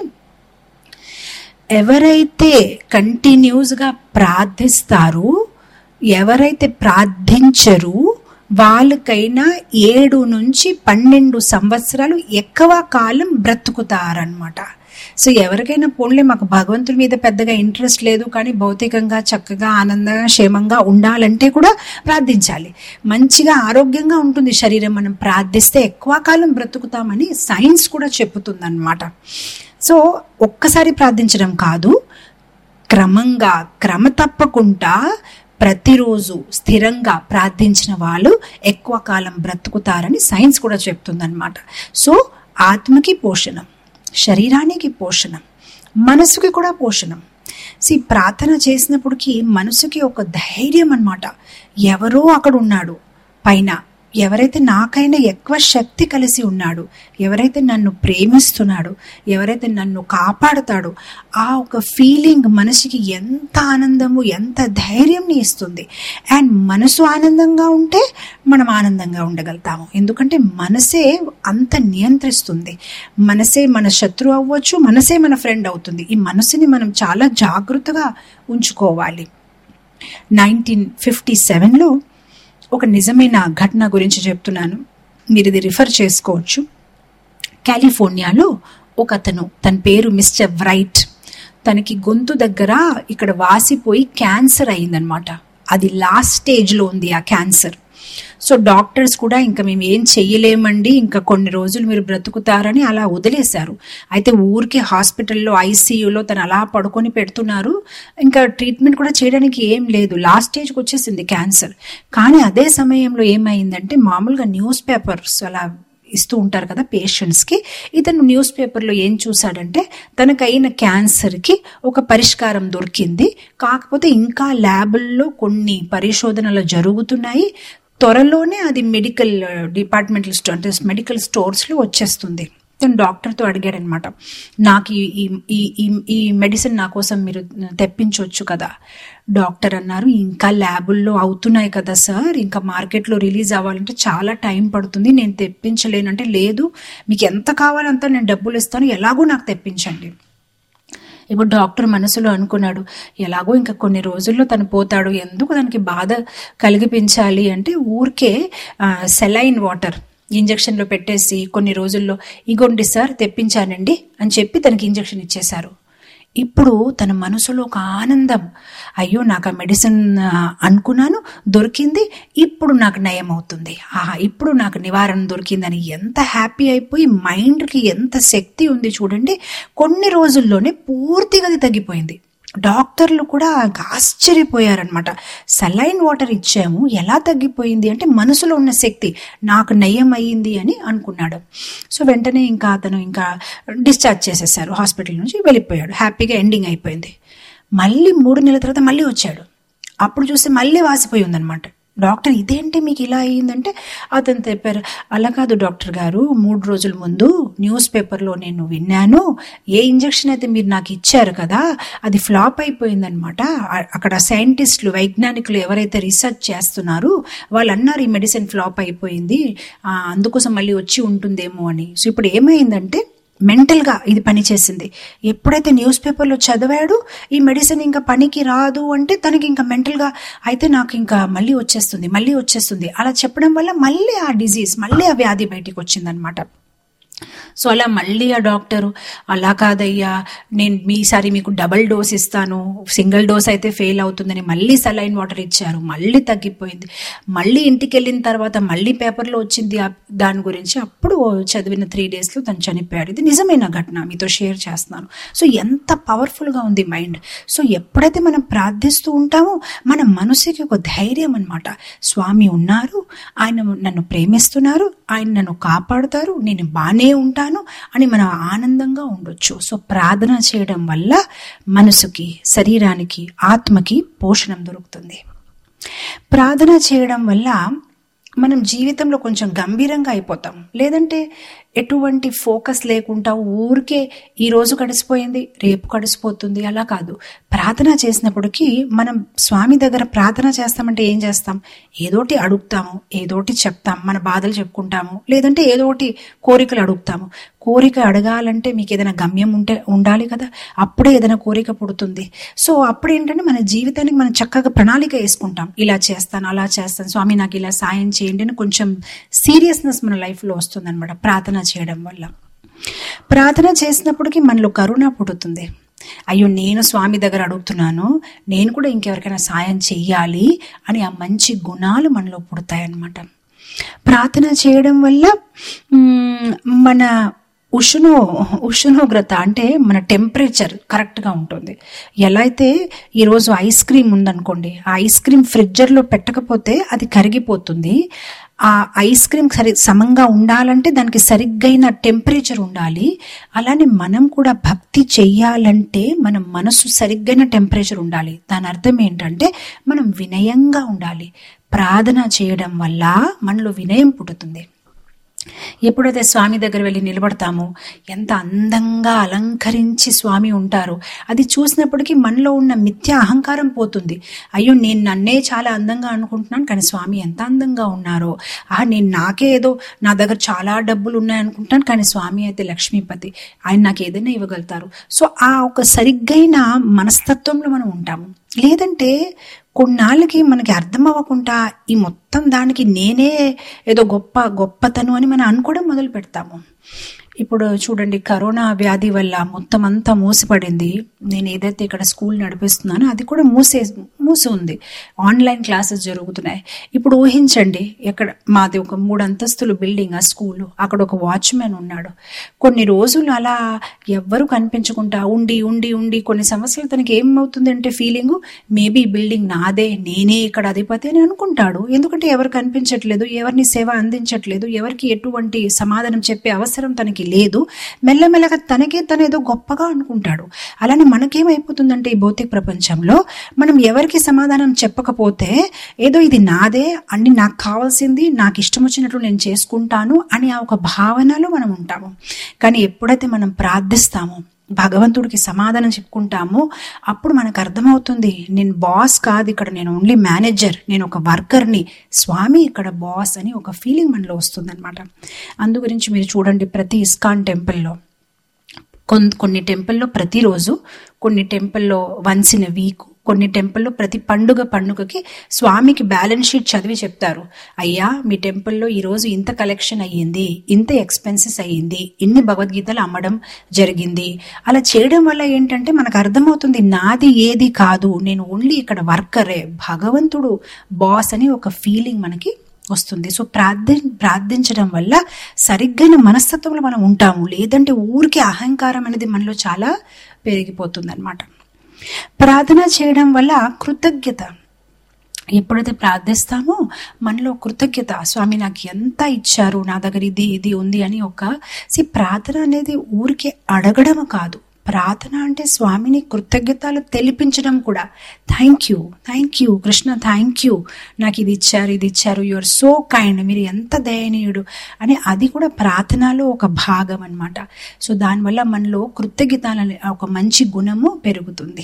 ఎవరైతే కంటిన్యూస్గా ప్రార్థిస్తారో ఎవరైతే ప్రార్థించరు వాళ్ళకైనా ఏడు నుంచి పన్నెండు సంవత్సరాలు ఎక్కువ కాలం బ్రతుకుతారనమాట సో ఎవరికైనా పోన్లే మాకు భగవంతుడి మీద పెద్దగా ఇంట్రెస్ట్ లేదు కానీ భౌతికంగా చక్కగా ఆనందంగా క్షేమంగా ఉండాలంటే కూడా ప్రార్థించాలి మంచిగా ఆరోగ్యంగా ఉంటుంది శరీరం మనం ప్రార్థిస్తే ఎక్కువ కాలం బ్రతుకుతామని సైన్స్ కూడా చెప్పుతుందన్నమాట సో ఒక్కసారి ప్రార్థించడం కాదు క్రమంగా క్రమ తప్పకుండా ప్రతిరోజు స్థిరంగా ప్రార్థించిన వాళ్ళు ఎక్కువ కాలం బ్రతుకుతారని సైన్స్ కూడా చెప్తుందన్నమాట సో ఆత్మకి పోషణం శరీరానికి పోషణం మనసుకి కూడా పోషణం సి ప్రార్థన చేసినప్పటికీ మనసుకి ఒక ధైర్యం అన్నమాట ఎవరో అక్కడ ఉన్నాడు పైన ఎవరైతే నాకైనా ఎక్కువ శక్తి కలిసి ఉన్నాడు ఎవరైతే నన్ను ప్రేమిస్తున్నాడు ఎవరైతే నన్ను కాపాడుతాడో ఆ ఒక ఫీలింగ్ మనసుకి ఎంత ఆనందము ఎంత ధైర్యంని ఇస్తుంది అండ్ మనసు ఆనందంగా ఉంటే మనం ఆనందంగా ఉండగలుగుతాము ఎందుకంటే మనసే అంత నియంత్రిస్తుంది మనసే మన శత్రువు అవ్వచ్చు మనసే మన ఫ్రెండ్ అవుతుంది ఈ మనసుని మనం చాలా జాగ్రత్తగా ఉంచుకోవాలి నైన్టీన్ ఫిఫ్టీ సెవెన్లో ఒక నిజమైన ఘటన గురించి చెప్తున్నాను మీరు ఇది రిఫర్ చేసుకోవచ్చు కాలిఫోర్నియాలో ఒక అతను తన పేరు మిస్టర్ వ్రైట్ తనకి గొంతు దగ్గర ఇక్కడ వాసిపోయి క్యాన్సర్ అయిందనమాట అది లాస్ట్ స్టేజ్లో ఉంది ఆ క్యాన్సర్ సో డాక్టర్స్ కూడా ఇంకా మేము ఏం చెయ్యలేమండి ఇంకా కొన్ని రోజులు మీరు బ్రతుకుతారని అలా వదిలేశారు అయితే ఊరికే హాస్పిటల్లో ఐసీయూలో తను అలా పడుకొని పెడుతున్నారు ఇంకా ట్రీట్మెంట్ కూడా చేయడానికి ఏం లేదు లాస్ట్ స్టేజ్కి వచ్చేసింది క్యాన్సర్ కానీ అదే సమయంలో ఏమైందంటే మామూలుగా న్యూస్ పేపర్స్ అలా ఇస్తూ ఉంటారు కదా పేషెంట్స్కి ఇతను న్యూస్ పేపర్లో ఏం చూశాడంటే తనకైన క్యాన్సర్కి ఒక పరిష్కారం దొరికింది కాకపోతే ఇంకా ల్యాబుల్లో కొన్ని పరిశోధనలు జరుగుతున్నాయి త్వరలోనే అది మెడికల్ డిపార్ట్మెంటల్ స్టోర్ అంటే మెడికల్ స్టోర్స్లో వచ్చేస్తుంది తను డాక్టర్తో అడిగాడనమాట నాకు ఈ ఈ- ఈ ఈ- ఈ మెడిసిన్ నా కోసం మీరు తెప్పించవచ్చు కదా డాక్టర్ అన్నారు ఇంకా ల్యాబుల్లో అవుతున్నాయి కదా సార్ ఇంకా మార్కెట్లో రిలీజ్ అవ్వాలంటే చాలా టైం పడుతుంది నేను తెప్పించలేనంటే లేదు మీకు ఎంత కావాలంత నేను డబ్బులు ఇస్తాను ఎలాగో నాకు తెప్పించండి ఇప్పుడు డాక్టర్ మనసులో అనుకున్నాడు ఎలాగో ఇంకా కొన్ని రోజుల్లో తను పోతాడు ఎందుకు తనకి బాధ కలిగిపించాలి అంటే ఊరికే సెలైన్ వాటర్ ఇంజక్షన్లో పెట్టేసి కొన్ని రోజుల్లో ఇగోండి సార్ తెప్పించానండి అని చెప్పి తనకి ఇంజక్షన్ ఇచ్చేశారు ఇప్పుడు తన మనసులో ఒక ఆనందం అయ్యో నాకు ఆ మెడిసిన్ ఆ, అనుకున్నాను దొరికింది ఇప్పుడు నాకు నయం అవుతుంది ఆహా ఇప్పుడు నాకు నివారణ దొరికిందని ఎంత హ్యాపీ అయిపోయి మైండ్కి ఎంత శక్తి ఉంది చూడండి కొన్ని రోజుల్లోనే పూర్తిగా అది తగ్గిపోయింది డాక్టర్లు కూడా ఆశ్చర్యపోయారనమాట సలైన్ వాటర్ ఇచ్చాము ఎలా తగ్గిపోయింది అంటే మనసులో ఉన్న శక్తి నాకు నయం అయ్యింది అని అనుకున్నాడు సో వెంటనే ఇంకా అతను ఇంకా డిశ్చార్జ్ చేసేసారు హాస్పిటల్ నుంచి వెళ్ళిపోయాడు హ్యాపీగా ఎండింగ్ అయిపోయింది మళ్ళీ మూడు నెలల తర్వాత మళ్ళీ వచ్చాడు అప్పుడు చూస్తే మళ్ళీ వాసిపోయి ఉందన్నమాట డాక్టర్ ఇదేంటి మీకు ఇలా అయ్యిందంటే అతను చెప్పారు అలా కాదు డాక్టర్ గారు మూడు రోజుల ముందు న్యూస్ పేపర్లో నేను విన్నాను ఏ ఇంజెక్షన్ అయితే మీరు నాకు ఇచ్చారు కదా అది ఫ్లాప్ అయిపోయిందనమాట అ- అక్కడ సైంటిస్టులు వైజ్ఞానికులు ఎవరైతే రీసెర్చ్ చేస్తున్నారో వాళ్ళు అన్నారు ఈ మెడిసిన్ ఫ్లాప్ అయిపోయింది ఆ, అందుకోసం మళ్ళీ వచ్చి ఉంటుందేమో అని సో ఇప్పుడు ఏమైందంటే మెంటల్గా ఇది పనిచేసింది ఎప్పుడైతే న్యూస్ పేపర్లో చదివాడు ఈ మెడిసిన్ ఇంకా పనికి రాదు అంటే తనకి ఇంకా మెంటల్గా అయితే నాకు ఇంకా మళ్ళీ వచ్చేస్తుంది మళ్ళీ వచ్చేస్తుంది అలా చెప్పడం వల్ల మళ్ళీ ఆ డిజీజ్ మళ్ళీ ఆ వ్యాధి బయటికి వచ్చిందనమాట సో అలా మళ్ళీ ఆ డాక్టరు అలా కాదయ్యా నేను మీసారి మీకు డబల్ డోస్ ఇస్తాను సింగిల్ డోస్ అయితే ఫెయిల్ అవుతుందని మళ్ళీ సలైన్ వాటర్ ఇచ్చారు మళ్ళీ తగ్గిపోయింది మళ్ళీ ఇంటికి వెళ్ళిన తర్వాత మళ్ళీ పేపర్లో వచ్చింది ఆ- దాని గురించి అప్పుడు చదివిన త్రీ డేస్లో తను చనిపోయాడు ఇది నిజమైన ఘటన మీతో షేర్ చేస్తున్నాను సో ఎంత పవర్ఫుల్గా ఉంది మైండ్ సో ఎప్పుడైతే మనం ప్రార్థిస్తూ ఉంటామో మన మనసుకి ఒక ధైర్యం అనమాట స్వామి ఉన్నారు ఆయన నన్ను ప్రేమిస్తున్నారు ఆయన నన్ను కాపాడుతారు నేను బాగానే ఉంటాను అని మనం ఆనందంగా ఉండొచ్చు సో ప్రార్థన చేయడం వల్ల మనసుకి శరీరానికి ఆత్మకి పోషణం దొరుకుతుంది ప్రార్థన చేయడం వల్ల మనం జీవితంలో కొంచెం గంభీరంగా అయిపోతాం లేదంటే ఎటువంటి ఫోకస్ లేకుండా ఊరికే ఈ రోజు గడిచిపోయింది రేపు గడిచిపోతుంది అలా కాదు ప్రార్థన చేసినప్పటికీ మనం స్వామి దగ్గర ప్రార్థన చేస్తామంటే ఏం చేస్తాం ఏదోటి అడుగుతాము ఏదోటి చెప్తాం మన బాధలు చెప్పుకుంటాము లేదంటే ఏదోటి కోరికలు అడుగుతాము కోరిక అడగాలంటే మీకు ఏదైనా గమ్యం ఉంటే ఉండాలి కదా అప్పుడే ఏదైనా కోరిక పుడుతుంది సో అప్పుడు ఏంటంటే మన జీవితానికి మనం చక్కగా ప్రణాళిక వేసుకుంటాం ఇలా చేస్తాను అలా చేస్తాను స్వామి నాకు ఇలా సాయం చేయండి అని కొంచెం సీరియస్నెస్ మన లైఫ్లో వస్తుందన్నమాట ప్రార్థన చేయడం వల్ల ప్రార్థన చేసినప్పటికీ మనలో కరుణ పుడుతుంది అయ్యో నేను స్వామి దగ్గర అడుగుతున్నాను నేను కూడా ఇంకెవరికైనా సాయం చెయ్యాలి అని ఆ మంచి గుణాలు మనలో పుడతాయన్నమాట ప్రార్థన చేయడం వల్ల మ్, మన ఉష్ణో ఉష్ణోగ్రత అంటే మన టెంపరేచర్ కరెక్ట్గా ఉంటుంది ఎలా అయితే ఈరోజు ఐస్ క్రీమ్ ఉందనుకోండి ఆ ఐస్ క్రీమ్ ఫ్రిడ్జర్లో పెట్టకపోతే అది కరిగిపోతుంది ఆ ఐస్ క్రీమ్ సరి సమంగా ఉండాలంటే దానికి సరిగ్గైన టెంపరేచర్ ఉండాలి అలానే మనం కూడా భక్తి చెయ్యాలంటే మన మనసు సరిగ్గైన టెంపరేచర్ ఉండాలి దాని అర్థం ఏంటంటే మనం వినయంగా ఉండాలి ప్రార్థన చేయడం వల్ల మనలో వినయం పుట్టుతుంది ఎప్పుడైతే స్వామి దగ్గర వెళ్ళి నిలబడతామో ఎంత అందంగా అలంకరించి స్వామి ఉంటారో అది చూసినప్పటికీ మనలో ఉన్న మిథ్య అహంకారం పోతుంది అయ్యో నేను నన్నే చాలా అందంగా అనుకుంటున్నాను కానీ స్వామి ఎంత అందంగా ఉన్నారో ఆ నేను నాకే ఏదో నా దగ్గర చాలా డబ్బులు ఉన్నాయి అనుకుంటాను కానీ స్వామి అయితే లక్ష్మీపతి ఆయన నాకు ఏదైనా ఇవ్వగలుగుతారు సో ఆ ఒక సరిగ్గైన మనస్తత్వంలో మనం ఉంటాము లేదంటే కొన్నాళ్ళకి మనకి అర్థం అవ్వకుండా ఈ మొత్తం దానికి నేనే ఏదో గొప్ప గొప్పతను అని మనం అనుకోవడం మొదలు పెడతాము ఇప్పుడు చూడండి కరోనా వ్యాధి వల్ల మొత్తం అంతా మూసిపడింది నేను ఏదైతే ఇక్కడ స్కూల్ నడిపిస్తున్నానో అది కూడా మూసే మూసి ఉంది ఆన్లైన్ క్లాసెస్ జరుగుతున్నాయి ఇప్పుడు ఊహించండి ఎక్కడ మాది ఒక మూడు అంతస్తులు బిల్డింగ్ ఆ స్కూల్ అక్కడ ఒక వాచ్మెన్ ఉన్నాడు కొన్ని రోజులు అలా ఎవ్వరు కనిపించకుండా ఉండి ఉండి ఉండి కొన్ని సంవత్సరాలు తనకి ఏమవుతుంది అంటే ఫీలింగ్ మేబీ బిల్డింగ్ నాదే నేనే ఇక్కడ అధిపతి అని అనుకుంటాడు ఎందుకంటే ఎవరు కనిపించట్లేదు ఎవరిని సేవ అందించట్లేదు ఎవరికి ఎటువంటి సమాధానం చెప్పే అవసరం తనకి లేదు మెల్లమెల్లగా తనకే తను ఏదో గొప్పగా అనుకుంటాడు అలానే మనకేమైపోతుందంటే ఈ భౌతిక ప్రపంచంలో మనం ఎవరికి సమాధానం చెప్పకపోతే ఏదో ఇది నాదే అన్ని నాకు కావాల్సింది నాకు ఇష్టం వచ్చినట్లు నేను చేసుకుంటాను అని ఆ ఒక భావనలో మనం ఉంటాము కానీ ఎప్పుడైతే మనం ప్రార్థిస్తామో భగవంతుడికి సమాధానం చెప్పుకుంటామో అప్పుడు మనకు అర్థమవుతుంది నేను బాస్ కాదు ఇక్కడ నేను ఓన్లీ మేనేజర్ నేను ఒక వర్కర్ని స్వామి ఇక్కడ బాస్ అని ఒక ఫీలింగ్ మనలో వస్తుంది అనమాట అందు గురించి మీరు చూడండి ప్రతి ఇస్కాన్ టెంపుల్లో కొన్ని కొన్ని టెంపుల్లో ప్రతిరోజు కొన్ని టెంపుల్లో వన్స్ ఇన్ వీక్ కొన్ని టెంపుల్లో ప్రతి పండుగ పండుగకి స్వామికి బ్యాలెన్స్ షీట్ చదివి చెప్తారు అయ్యా మీ టెంపుల్లో ఈరోజు ఇంత కలెక్షన్ అయ్యింది ఇంత ఎక్స్పెన్సెస్ అయ్యింది ఇన్ని భగవద్గీతలు అమ్మడం జరిగింది అలా చేయడం వల్ల ఏంటంటే మనకు అర్థమవుతుంది నాది ఏది కాదు నేను ఓన్లీ ఇక్కడ వర్కరే భగవంతుడు బాస్ అని ఒక ఫీలింగ్ మనకి వస్తుంది సో ప్రార్థి ప్రార్థించడం వల్ల సరిగ్గైన మనస్తత్వంలో మనం ఉంటాము లేదంటే ఊరికి అహంకారం అనేది మనలో చాలా పెరిగిపోతుంది అనమాట ప్రార్థన చేయడం వల్ల కృతజ్ఞత ఎప్పుడైతే ప్రార్థిస్తామో మనలో కృతజ్ఞత స్వామి నాకు ఎంత ఇచ్చారు నా దగ్గర ఇది ఇది ఉంది అని ఒక సి ప్రార్థన అనేది ఊరికే అడగడం కాదు ప్రార్థన అంటే స్వామిని కృతజ్ఞతలు తెలిపించడం కూడా thank you thank you Krishna thank you నాకు ఇది ఇచ్చారు ఇది ఇచ్చారు యు ఆర్ సో కైండ్ మీరు ఎంత దయనీయుడు అని అది కూడా ప్రార్థనలో ఒక భాగం అనమాట సో దానివల్ల మనలో కృతజ్ఞతలు అనే ఒక మంచి గుణము పెరుగుతుంది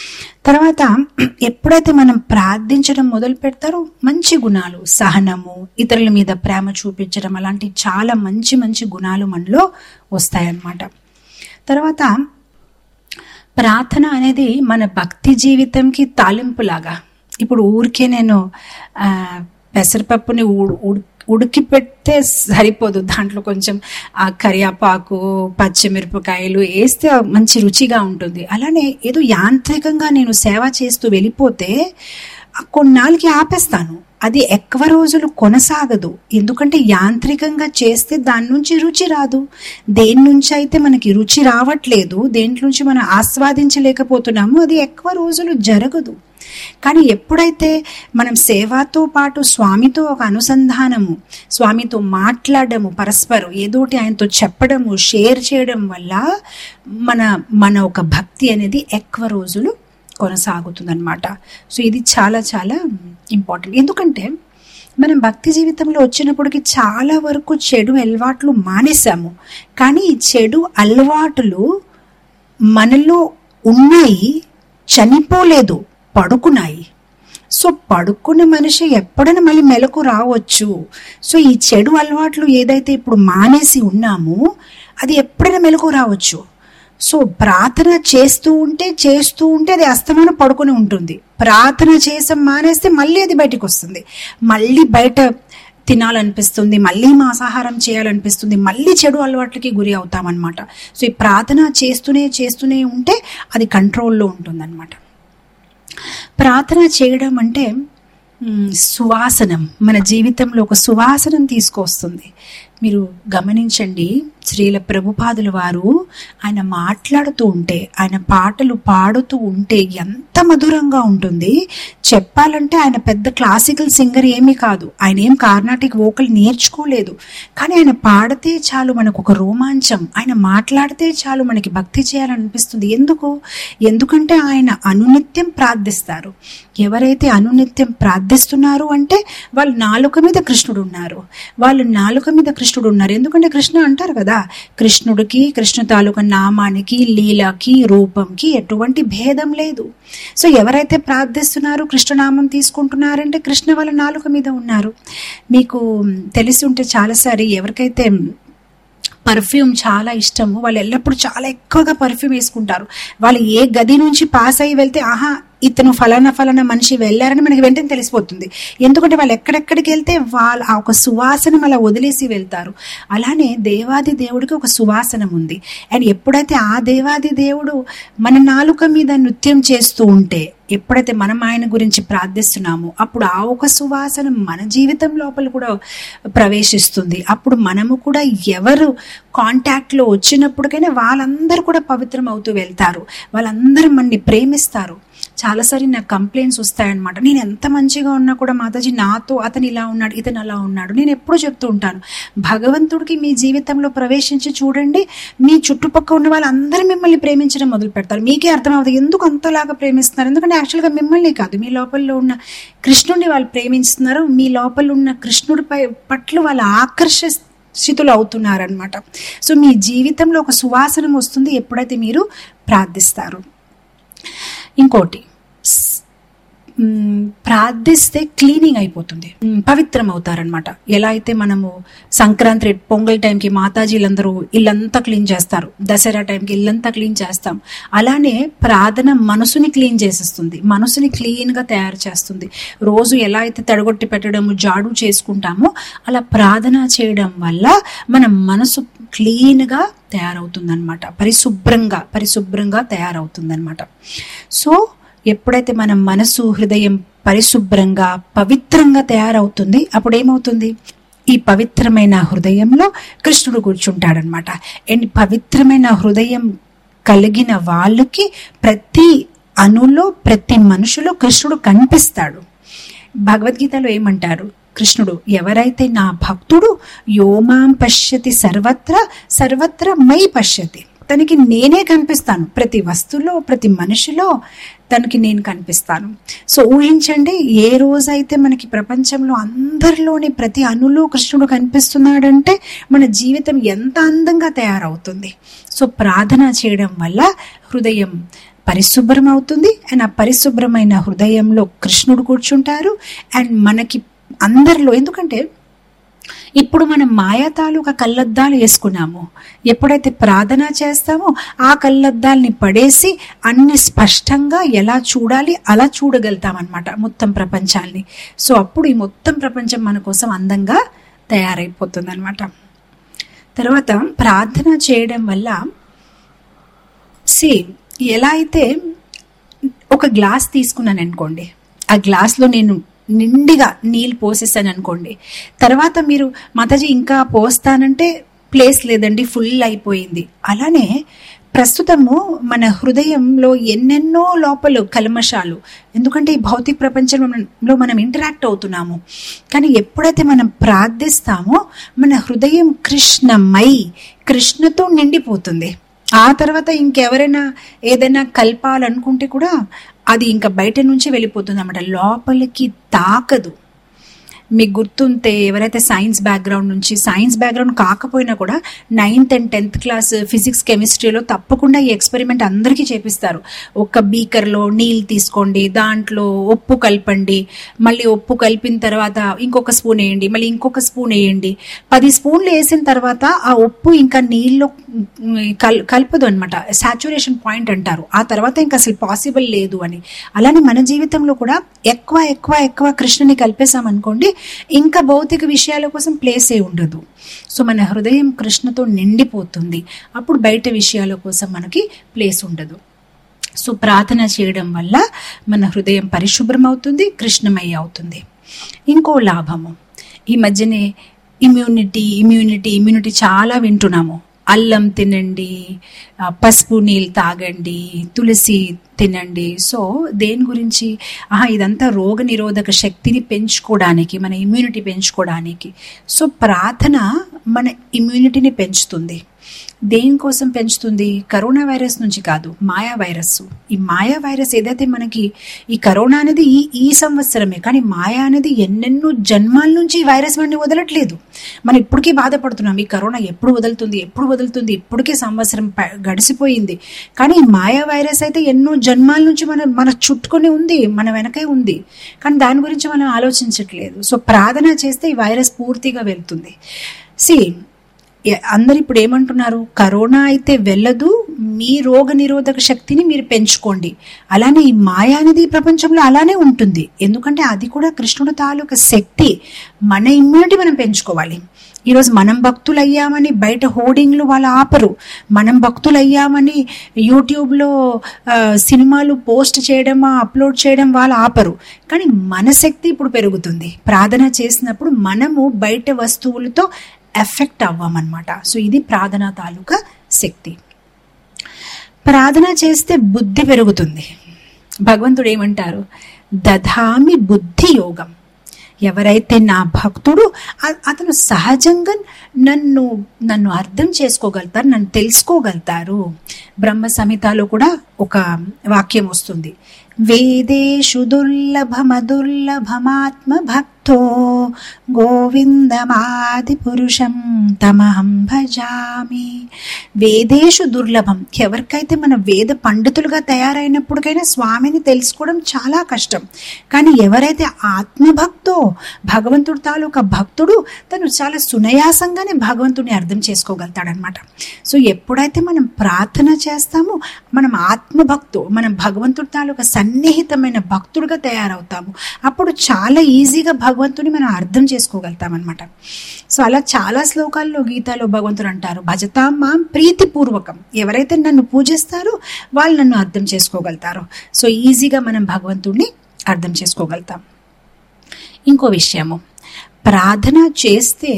తర్వాత ఎప్పుడైతే మనం ప్రార్థించడం మొదలు పెడతారో మంచి గుణాలు సహనము ఇతరుల మీద ప్రేమ చూపించడం అలాంటి చాలా మంచి మంచి గుణాలు మనలో వస్తాయన్నమాట తర్వాత ప్రార్థన అనేది మన భక్తి జీవితంకి తాలింపులాగా ఇప్పుడు ఊరికే నేను ఆ, పెసరపప్పుని ఉ- ఉడ్- ఉడికి పెడితే సరిపోదు దాంట్లో కొంచెం ఆ కరియాపాకు పచ్చిమిరపకాయలు వేస్తే మంచి రుచిగా ఉంటుంది అలానే ఏదో యాంత్రికంగా నేను సేవ చేస్తూ వెళ్ళిపోతే ఆ కొన్నాళ్ళకి ఆపేస్తాను అది ఎక్కువ రోజులు కొనసాగదు ఎందుకంటే యాంత్రికంగా చేస్తే దాని నుంచి రుచి రాదు దేని నుంచి అయితే మనకి రుచి రావట్లేదు దేంట్ నుంచి మనం ఆస్వాదించలేకపోతున్నామో అది ఎక్కువ రోజులు జరగదు కానీ ఎప్పుడైతే మనం సేవతో పాటు స్వామితో ఒక అనుసంధానము స్వామితో మాట్లాడము పరస్పరం ఏదోటి ఆయనతో చెప్పడము షేర్ చేయడం వల్ల మన మన ఒక భక్తి అనేది ఎక్కువ రోజులు కొనసాగుతుందన్నమాట సో ఇది చాలా చాలా ఇంపార్టెంట్ ఎందుకంటే మనం భక్తి జీవితంలో వచ్చినప్పటికి చాలా వరకు చెడు అలవాట్లు మానేశాము కానీ ఈ చెడు అలవాటులు మనలో ఉన్నాయి చనిపోలేదు పడుకున్నాయి సో పడుకున్న మనిషి ఎప్పుడైనా మళ్ళీ మెలకు రావచ్చు సో ఈ చెడు అలవాట్లు ఏదైతే ఇప్పుడు మానేసి ఉన్నామో అది ఎప్పుడైనా మెలకు రావచ్చు సో ప్రార్థన చేస్తూ ఉంటే చేస్తూ ఉంటే అది అస్తమానం పడుకొని ఉంటుంది ప్రార్థన చేసం మానేస్తే మళ్ళీ అది బయటకు వస్తుంది మళ్ళీ బయట తినాలనిపిస్తుంది మళ్ళీ మాంసాహారం చేయాలనిపిస్తుంది మళ్ళీ చెడు అలవాట్లకి గురి అవుతామన్నమాట సో ఈ ప్రార్థన చేస్తూనే చేస్తూనే ఉంటే అది కంట్రోల్లో ఉంటుందన్నమాట ప్రార్థన చేయడం అంటే మ్, సువాసనం మన జీవితంలో ఒక సువాసనం తీసుకొస్తుంది మీరు గమనించండి శ్రీల ప్రభుపాదుల వారు ఆయన మాట్లాడుతూ ఉంటే ఆయన పాటలు పాడుతూ ఉంటే ఎంత మధురంగా ఉంటుంది చెప్పాలంటే ఆయన పెద్ద క్లాసికల్ సింగర్ ఏమీ కాదు ఆయన ఏం కార్నాటిక్ వోకల్ నేర్చుకోలేదు కానీ ఆయన పాడితే చాలు మనకు ఒక రోమాంచం ఆయన మాట్లాడితే చాలు మనకి భక్తి చేయాలనిపిస్తుంది ఎందుకు ఎందుకంటే ఆయన అనునిత్యం ప్రార్థిస్తారు ఎవరైతే అనునిత్యం ప్రార్థిస్తున్నారు అంటే వాళ్ళు నాలుక మీద కృష్ణుడు ఉన్నారు వాళ్ళు నాలుక మీద కృష్ణుడు ఉన్నారు ఎందుకంటే కృష్ణ అంటారు కదా కృష్ణుడికి కృష్ణ తాలూకా నామానికి లీలకి రూపంకి ఎటువంటి భేదం లేదు సో ఎవరైతే ప్రార్థిస్తున్నారో కృష్ణనామం తీసుకుంటున్నారంటే కృష్ణ వాళ్ళ నాలుక మీద ఉన్నారు మీకు తెలిసి ఉంటే చాలాసారి ఎవరికైతే పర్ఫ్యూమ్ చాలా ఇష్టము వాళ్ళు ఎల్లప్పుడూ చాలా ఎక్కువగా పర్ఫ్యూమ్ వేసుకుంటారు వాళ్ళు ఏ గది నుంచి పాస్ అయ్యి వెళ్తే ఆహా ఇతను ఫలానా ఫలానా మనిషి వెళ్ళారని మనకి వెంటనే తెలిసిపోతుంది ఎందుకంటే వాళ్ళు ఎక్కడెక్కడికి వెళ్తే వాళ్ళ ఆ ఒక సువాసనం అలా వదిలేసి వెళ్తారు అలానే దేవాది దేవుడికి ఒక సువాసనం ఉంది అండ్ ఎప్పుడైతే ఆ దేవాది దేవుడు మన నాలుక మీద నృత్యం చేస్తూ ఉంటే ఎప్పుడైతే మనం ఆయన గురించి ప్రార్థిస్తున్నామో అప్పుడు ఆ ఒక సువాసన మన జీవితం లోపల కూడా ప్రవేశిస్తుంది అప్పుడు మనము కూడా ఎవరు కాంటాక్ట్లో వచ్చినప్పటికైనా వాళ్ళందరూ కూడా పవిత్రం అవుతూ వెళ్తారు వాళ్ళందరూ మనని ప్రేమిస్తారు చాలాసారి నాకు కంప్లైంట్స్ వస్తాయన్నమాట నేను ఎంత మంచిగా ఉన్నా కూడా మాతాజీ నాతో అతను ఇలా ఉన్నాడు ఇతను అలా ఉన్నాడు నేను ఎప్పుడు చెప్తూ ఉంటాను భగవంతుడికి మీ జీవితంలో ప్రవేశించి చూడండి మీ చుట్టుపక్కల ఉన్న వాళ్ళందరూ మిమ్మల్ని ప్రేమించడం మొదలు పెడతారు మీకే అర్థమవుతుంది ఎందుకు అంతలాగా ప్రేమిస్తున్నారు ఎందుకంటే యాక్చువల్గా మిమ్మల్ని కాదు మీ లోపల ఉన్న కృష్ణుడిని వాళ్ళు ప్రేమిస్తున్నారు మీ లోపల ఉన్న కృష్ణుడిపై పట్ల వాళ్ళు ఆకర్ష స్థితులు అవుతున్నారనమాట సో మీ జీవితంలో ఒక సువాసనం వస్తుంది ఎప్పుడైతే మీరు ప్రార్థిస్తారు ఇంకోటి స్- మ్, ప్రార్థిస్తే క్లీనింగ్ అయిపోతుంది మ్, పవిత్రం అవుతారనమాట ఎలా అయితే మనము సంక్రాంతి పొంగల్ టైంకి మాతాజీలందరూ ఇల్లంతా క్లీన్ చేస్తారు దసరా టైంకి ఇల్లంతా క్లీన్ చేస్తాం అలానే ప్రార్థన మనసుని క్లీన్ చేసేస్తుంది మనసుని క్లీన్ గా తయారు చేస్తుంది రోజు ఎలా అయితే తడగొట్టి పెట్టడము జాడు చేసుకుంటామో అలా ప్రార్థన చేయడం వల్ల మన మనసు క్లీన్ గా తయారవుతుందన్నమాట పరిశుభ్రంగా పరిశుభ్రంగా తయారవుతుందన్నమాట సో ఎప్పుడైతే మన మనసు హృదయం పరిశుభ్రంగా పవిత్రంగా తయారవుతుంది అప్పుడు ఏమవుతుంది ఈ పవిత్రమైన హృదయంలో కృష్ణుడు కూర్చుంటాడనమాట అండ్ పవిత్రమైన హృదయం కలిగిన వాళ్ళకి ప్రతి అణులో ప్రతి మనుషులో కృష్ణుడు కనిపిస్తాడు భగవద్గీతలో ఏమంటారు కృష్ణుడు ఎవరైతే నా భక్తుడు యోమాం పశ్యతి సర్వత్ర సర్వత్ర మై పశ్యతి తనకి నేనే కనిపిస్తాను ప్రతి వస్తువులో ప్రతి మనిషిలో తనకి నేను కనిపిస్తాను సో ఊహించండి ఏ రోజైతే మనకి ప్రపంచంలో అందరిలోని ప్రతి అణులో కృష్ణుడు కనిపిస్తున్నాడంటే మన జీవితం ఎంత అందంగా తయారవుతుంది సో ప్రార్థన చేయడం వల్ల హృదయం పరిశుభ్రం అవుతుంది అండ్ ఆ పరిశుభ్రమైన హృదయంలో కృష్ణుడు కూర్చుంటారు అండ్ మనకి అందరిలో ఎందుకంటే ఇప్పుడు మనం మాయా తాలూకా కళ్ళద్దాలు వేసుకున్నాము ఎప్పుడైతే ప్రార్థన చేస్తామో ఆ కళ్ళద్దాల్ని పడేసి అన్ని స్పష్టంగా ఎలా చూడాలి అలా చూడగలుగుతామన్నమాట మొత్తం ప్రపంచాన్ని సో అప్పుడు ఈ మొత్తం ప్రపంచం మన కోసం అందంగా తయారైపోతుంది అనమాట తర్వాత ప్రార్థన చేయడం వల్ల సేమ్ ఎలా అయితే ఒక గ్లాస్ తీసుకున్నాను అనుకోండి ఆ గ్లాస్లో నేను నిండిగా నీళ్ళు పోసేసాను అనుకోండి తర్వాత మీరు మాతాజీ ఇంకా పోస్తానంటే ప్లేస్ లేదండి ఫుల్ అయిపోయింది అలానే ప్రస్తుతము మన హృదయంలో ఎన్నెన్నో లోపల కల్మషాలు ఎందుకంటే ఈ భౌతిక ప్రపంచంలో మనం ఇంటరాక్ట్ అవుతున్నాము కానీ ఎప్పుడైతే మనం ప్రార్థిస్తామో మన హృదయం కృష్ణమై కృష్ణతో నిండిపోతుంది ఆ తర్వాత ఇంకెవరైనా ఏదైనా కలపాలనుకుంటే కూడా అది ఇంకా బయట నుంచి వెళ్ళిపోతుంది అన్నమాట లోపలికి తాకదు మీకు గుర్తుంటే ఎవరైతే సైన్స్ బ్యాక్గ్రౌండ్ నుంచి సైన్స్ బ్యాక్గ్రౌండ్ కాకపోయినా కూడా ninth and tenth class physics కెమిస్ట్రీలో తప్పకుండా ఈ ఎక్స్పెరిమెంట్ అందరికీ చేపిస్తారు ఒక బీకర్లో నీళ్ళు తీసుకోండి దాంట్లో ఉప్పు కలపండి మళ్ళీ ఉప్పు కలిపిన తర్వాత ఇంకొక స్పూన్ వేయండి మళ్ళీ ఇంకొక స్పూన్ వేయండి పది స్పూన్లు వేసిన తర్వాత ఆ ఉప్పు ఇంకా నీళ్ళు కల్ కలపదు అనమాట సాచురేషన్ పాయింట్ అంటారు ఆ తర్వాత ఇంకా అసలు పాసిబుల్ లేదు అని అలానే మన జీవితంలో కూడా ఎక్కువ ఎక్కువ ఎక్కువ కృష్ణుని కలిపేశాం అనుకోండి ఇంకా భౌతిక విషయాల కోసం ప్లేసే ఉండదు సో మన హృదయం కృష్ణతో నిండిపోతుంది అప్పుడు బయట విషయాల కోసం మనకి ప్లేస్ ఉండదు సో ప్రార్థన చేయడం వల్ల మన హృదయం పరిశుభ్రం అవుతుంది కృష్ణమయ అవుతుంది ఇంకో లాభము ఈ మధ్యనే ఇమ్యూనిటీ ఇమ్యూనిటీ ఇమ్యూనిటీ చాలా వింటున్నాము అల్లం తినండి ఆ, పసుపు నీళ్ళు తాగండి తులసి తినండి సో దేని గురించి ఆహా ఇదంతా రోగ నిరోధక శక్తిని పెంచుకోవడానికి మన ఇమ్యూనిటీ పెంచుకోవడానికి సో ప్రార్థన మన ఇమ్యూనిటీని పెంచుతుంది దేనికోసం పెంచుతుంది కరోనా వైరస్ నుంచి కాదు మాయా వైరస్ ఈ మాయా వైరస్ ఏదైతే మనకి ఈ కరోనా అనేది ఈ ఈ సంవత్సరమే కానీ మాయా అనేది ఎన్నెన్నో జన్మాల నుంచి ఈ వైరస్ వాడిని వదలట్లేదు మనం ఇప్పటికీ బాధపడుతున్నాం ఈ కరోనా ఎప్పుడు వదులుతుంది ఎప్పుడు వదులుతుంది ఇప్పటికే సంవత్సరం ప- గడిచిపోయింది కానీ ఈ మాయా వైరస్ అయితే ఎన్నో జన్మాల నుంచి మన మన చుట్టుకొని ఉంది మన వెనకే ఉంది కానీ దాని గురించి మనం ఆలోచించట్లేదు సో ప్రార్థన చేస్తే ఈ వైరస్ పూర్తిగా వెళ్తుంది సి ఎ- అందరు ఇప్పుడు ఏమంటున్నారు కరోనా అయితే వెళ్ళదు మీ రోగ నిరోధక శక్తిని మీరు పెంచుకోండి అలానే ఈ మాయ అనేది ఈ ప్రపంచంలో అలానే ఉంటుంది ఎందుకంటే అది కూడా కృష్ణుడు తాలూకా శక్తి మన ఇమ్యూనిటీ మనం పెంచుకోవాలి ఈరోజు మనం భక్తులయ్యామని బయట హోర్డింగ్లు వాళ్ళు ఆపరు మనం భక్తులయ్యామని యూట్యూబ్లో ఆ, సినిమాలు పోస్ట్ చేయడం అప్లోడ్ చేయడం వాళ్ళు ఆపరు కానీ మన శక్తి ఇప్పుడు పెరుగుతుంది ప్రార్థన చేసినప్పుడు మనము బయట వస్తువులతో ఎఫెక్ట్ అవ్వమన్నమాట సో ఇది ప్రార్థన తాలూకా శక్తి ప్రార్థన చేస్తే బుద్ధి పెరుగుతుంది భగవంతుడు ఏమంటారు దధామి బుద్ధి యోగం ఎవరైతే నా భక్తుడు అ- అతను సహజంగా నన్ను నన్ను అర్థం చేసుకోగలుగుతారు నన్ను తెలుసుకోగలుగుతారు బ్రహ్మ సంహితలో కూడా ఒక వాక్యం వస్తుంది వేదేషు దుర్లభమదుర్లభమాత్మ భక్తో గోవిందమాది పురుషం తమహం భజామి వేదేషు దుర్లభం ఎవరికైతే మన వేద పండితులుగా తయారైనప్పటికైనా స్వామిని తెలుసుకోవడం చాలా కష్టం కానీ ఎవరైతే ఆత్మభక్తో భగవంతుడు తాలూకా భక్తుడు తను చాలా సునయాసంగానే భగవంతుడిని అర్థం చేసుకోగలుగుతాడనమాట సో ఎప్పుడైతే మనం ప్రార్థన చేస్తామో మనం ఆత్మభక్తు మనం భగవంతుడి తాలూకా సన్నిహితమైన భక్తుడుగా తయారవుతాము అప్పుడు చాలా ఈజీగా భగవంతుని మనం అర్థం చేసుకోగలుగుతాం అనమాట సో అలా చాలా శ్లోకాల్లో గీతాలో భగవంతుడు అంటారు భజతాం మాం ప్రీతిపూర్వకం ఎవరైతే నన్ను పూజిస్తారో వాళ్ళు నన్ను అర్థం చేసుకోగలుగుతారు సో ఈజీగా మనం భగవంతుడిని అర్థం చేసుకోగలుగుతాం ఇంకో విషయము ప్రార్థన చేస్తే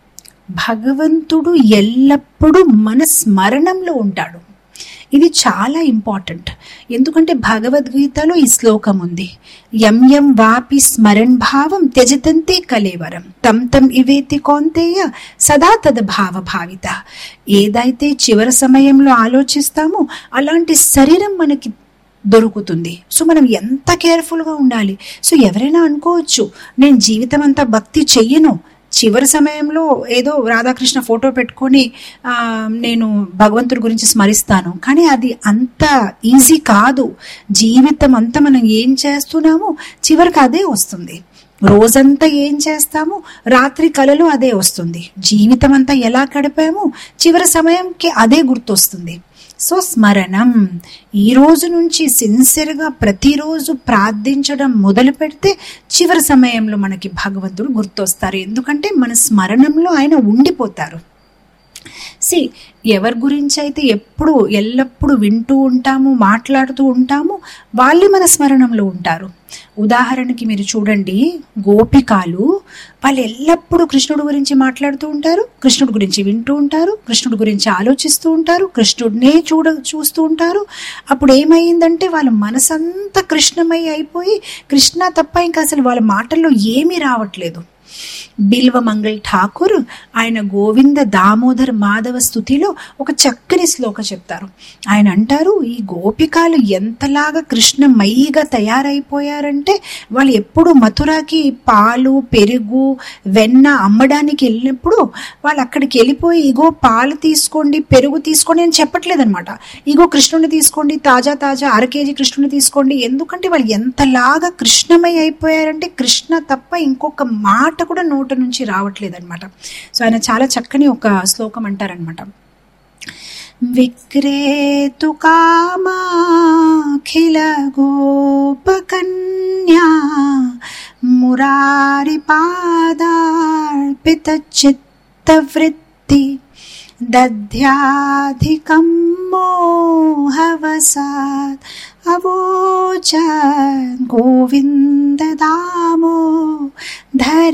భగవంతుడు ఎల్లప్పుడూ మన స్మరణంలో ఉంటాడు ఇది చాలా ఇంపార్టెంట్ ఎందుకంటే భగవద్గీతలో ఈ శ్లోకం ఉంది యం యం వాపి స్మరణ్ భావం త్యజతంతే కలేవరం తం తం ఇవేతి కౌంతేయ సదా తద భావ భావిత ఏదైతే చివరి సమయంలో ఆలోచిస్తామో అలాంటి శరీరం మనకి దొరుకుతుంది సో మనం ఎంత కేర్ఫుల్గా ఉండాలి సో ఎవరైనా అనుకోవచ్చు నేను జీవితం అంతా భక్తి చెయ్యను చివరి సమయంలో ఏదో రాధాకృష్ణ ఫోటో పెట్టుకొని ఆ, నేను భగవంతుడి గురించి స్మరిస్తాను కానీ అది అంత ఈజీ కాదు జీవితం అంతా మనం ఏం చేస్తున్నామో చివరికి అదే వస్తుంది రోజంతా ఏం చేస్తాము రాత్రి కలలో అదే వస్తుంది జీవితం అంతా ఎలా గడిపాము చివరి సమయంకి అదే గుర్తొస్తుంది సో స్మరణం ఈ రోజు నుంచి సిన్సియర్గా ప్రతిరోజు ప్రార్థించడం మొదలు పెడితే చివరి సమయంలో మనకి భగవంతుడు గుర్తొస్తారు ఎందుకంటే మన స్మరణంలో ఆయన ఉండిపోతారు సి ఎవరి గురించి అయితే ఎప్పుడు ఎల్లప్పుడూ వింటూ ఉంటాము మాట్లాడుతూ ఉంటాము వాళ్ళే మన స్మరణంలో ఉంటారు ఉదాహరణకి మీరు చూడండి గోపికాలు వాళ్ళు ఎల్లప్పుడూ కృష్ణుడు గురించి మాట్లాడుతూ ఉంటారు కృష్ణుడి గురించి వింటూ ఉంటారు కృష్ణుడి గురించి ఆలోచిస్తూ ఉంటారు కృష్ణుడినే చూడ చూస్తూ ఉంటారు అప్పుడు ఏమైందంటే వాళ్ళ మనసంతా కృష్ణమై అయిపోయి కృష్ణ తప్ప ఇంకా అసలు వాళ్ళ మాటల్లో ఏమీ రావట్లేదు బిల్వ మంగళ్ ఠాకూర్ ఆయన గోవింద దామోదర్ మాధవ స్థుతిలో ఒక చక్కని శ్లోక చెప్తారు ఆయన అంటారు ఈ గోపికాలు ఎంతలాగా కృష్ణమయిగా తయారైపోయారంటే వాళ్ళు ఎప్పుడు మథురాకి పాలు పెరుగు వెన్న అమ్మడానికి వెళ్ళినప్పుడు వాళ్ళు అక్కడికి వెళ్ళిపోయి ఇగో పాలు తీసుకోండి పెరుగు తీసుకోండి అని చెప్పట్లేదన్నమాట ఇగో కృష్ణుని తీసుకోండి తాజా తాజా అర కేజీ కృష్ణుని తీసుకోండి ఎందుకంటే వాళ్ళు ఎంతలాగా కృష్ణమై అయిపోయారంటే కృష్ణ తప్ప ఇంకొక మాట కూడా నోట నుంచి రావట్లేదన్నమాట సో ఆయన చాలా చక్కని ఒక శ్లోకం అంటారనమాట విక్రేతు కామాఖిల గోపకన్యా మురారి పాదార్పిత చిత్తవృత్తి దధ్యాధికం మోహవసాత్ అవోచ గోవింద దామో ధర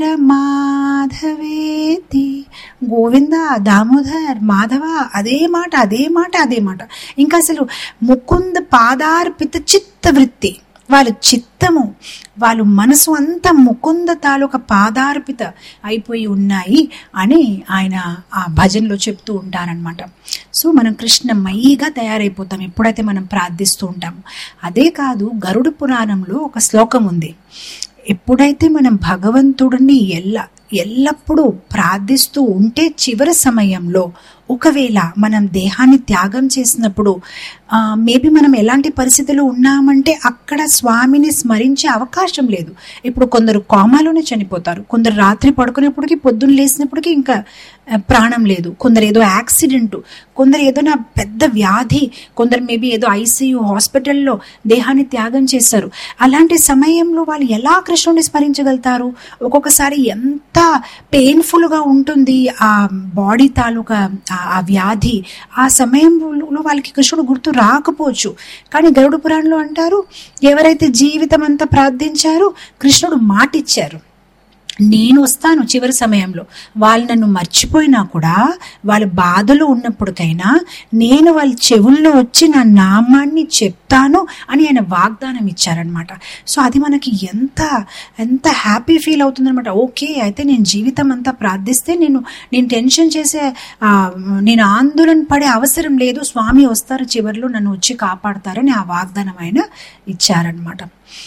మాధవేతి గోవింద దామోదర్ మాధవ అదే మాట అదే మాట అదే మాట ఇంకా అసలు ముకుంద పాదార్పిత చిత్తవృత్తి వాళ్ళ చిత్తము వాళ్ళ మనసు అంతా ముకుంద తాలూక పాదార్పిత అయిపోయి ఉన్నాయి అని ఆయన ఆ భజనలో చెప్తూ ఉంటారనమాట సో మనం కృష్ణమయ్యిగా తయారైపోతాం ఎప్పుడైతే మనం ప్రార్థిస్తూ ఉంటాము అదే కాదు గరుడ పురాణంలో ఒక శ్లోకం ఉంది ఎప్పుడైతే మనం భగవంతుడిని ఎల్ల ఎల్లప్పుడూ ప్రార్థిస్తూ ఉంటే చివరి సమయంలో ఒకవేళ మనం దేహాన్ని త్యాగం చేసినప్పుడు మేబీ మనం ఎలాంటి పరిస్థితులు ఉన్నామంటే అక్కడ స్వామిని స్మరించే అవకాశం లేదు ఇప్పుడు కొందరు కోమాలోనే చనిపోతారు కొందరు రాత్రి పడుకునేప్పటికీ పొద్దున్న లేసినప్పటికీ ఇంకా ఆ, ప్రాణం లేదు కొందరు ఏదో యాక్సిడెంట్ కొందరు ఏదైనా పెద్ద వ్యాధి కొందరు మేబీ ఏదో ఐసీయూ హాస్పిటల్లో దేహాన్ని త్యాగం చేస్తారు అలాంటి సమయంలో వాళ్ళు ఎలా కృష్ణుని స్మరించగలుగుతారు ఒక్కొక్కసారి ఎంత పెయిన్ఫుల్గా ఉంటుంది ఆ బాడీ తాలూకా ఆ- ఆ వ్యాధి ఆ సమయంలో వాళ్ళకి కృష్ణుడు గుర్తు రాకపోవచ్చు కానీ గరుడు పురాణంలో అంటారు ఎవరైతే జీవితం అంతా ప్రార్థించారో కృష్ణుడు మాటిచ్చారు నేను వస్తాను చివరి సమయంలో వాళ్ళు నన్ను మర్చిపోయినా కూడా వాళ్ళ బాధలో ఉన్నప్పటికైనా నేను వాళ్ళ చెవుల్లో వచ్చి నా నామాన్ని చెప్తాను అని ఆయన వాగ్దానం ఇచ్చారనమాట సో అది మనకి ఎంత ఎంత హ్యాపీ ఫీల్ అవుతుందన్నమాట ఓకే అయితే నేను జీవితం అంతా ప్రార్థిస్తే నేను నేను టెన్షన్ చేసే ఆ, నేను ఆందోళన పడే అవసరం లేదు స్వామి వస్తారు చివరిలో నన్ను వచ్చి కాపాడతారని ఆ వాగ్దానం ఆయన ఇచ్చారనమాట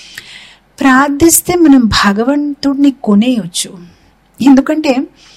ప్రార్థిస్తే మనం భగవంతుడిని కొనేయొచ్చు ఎందుకంటే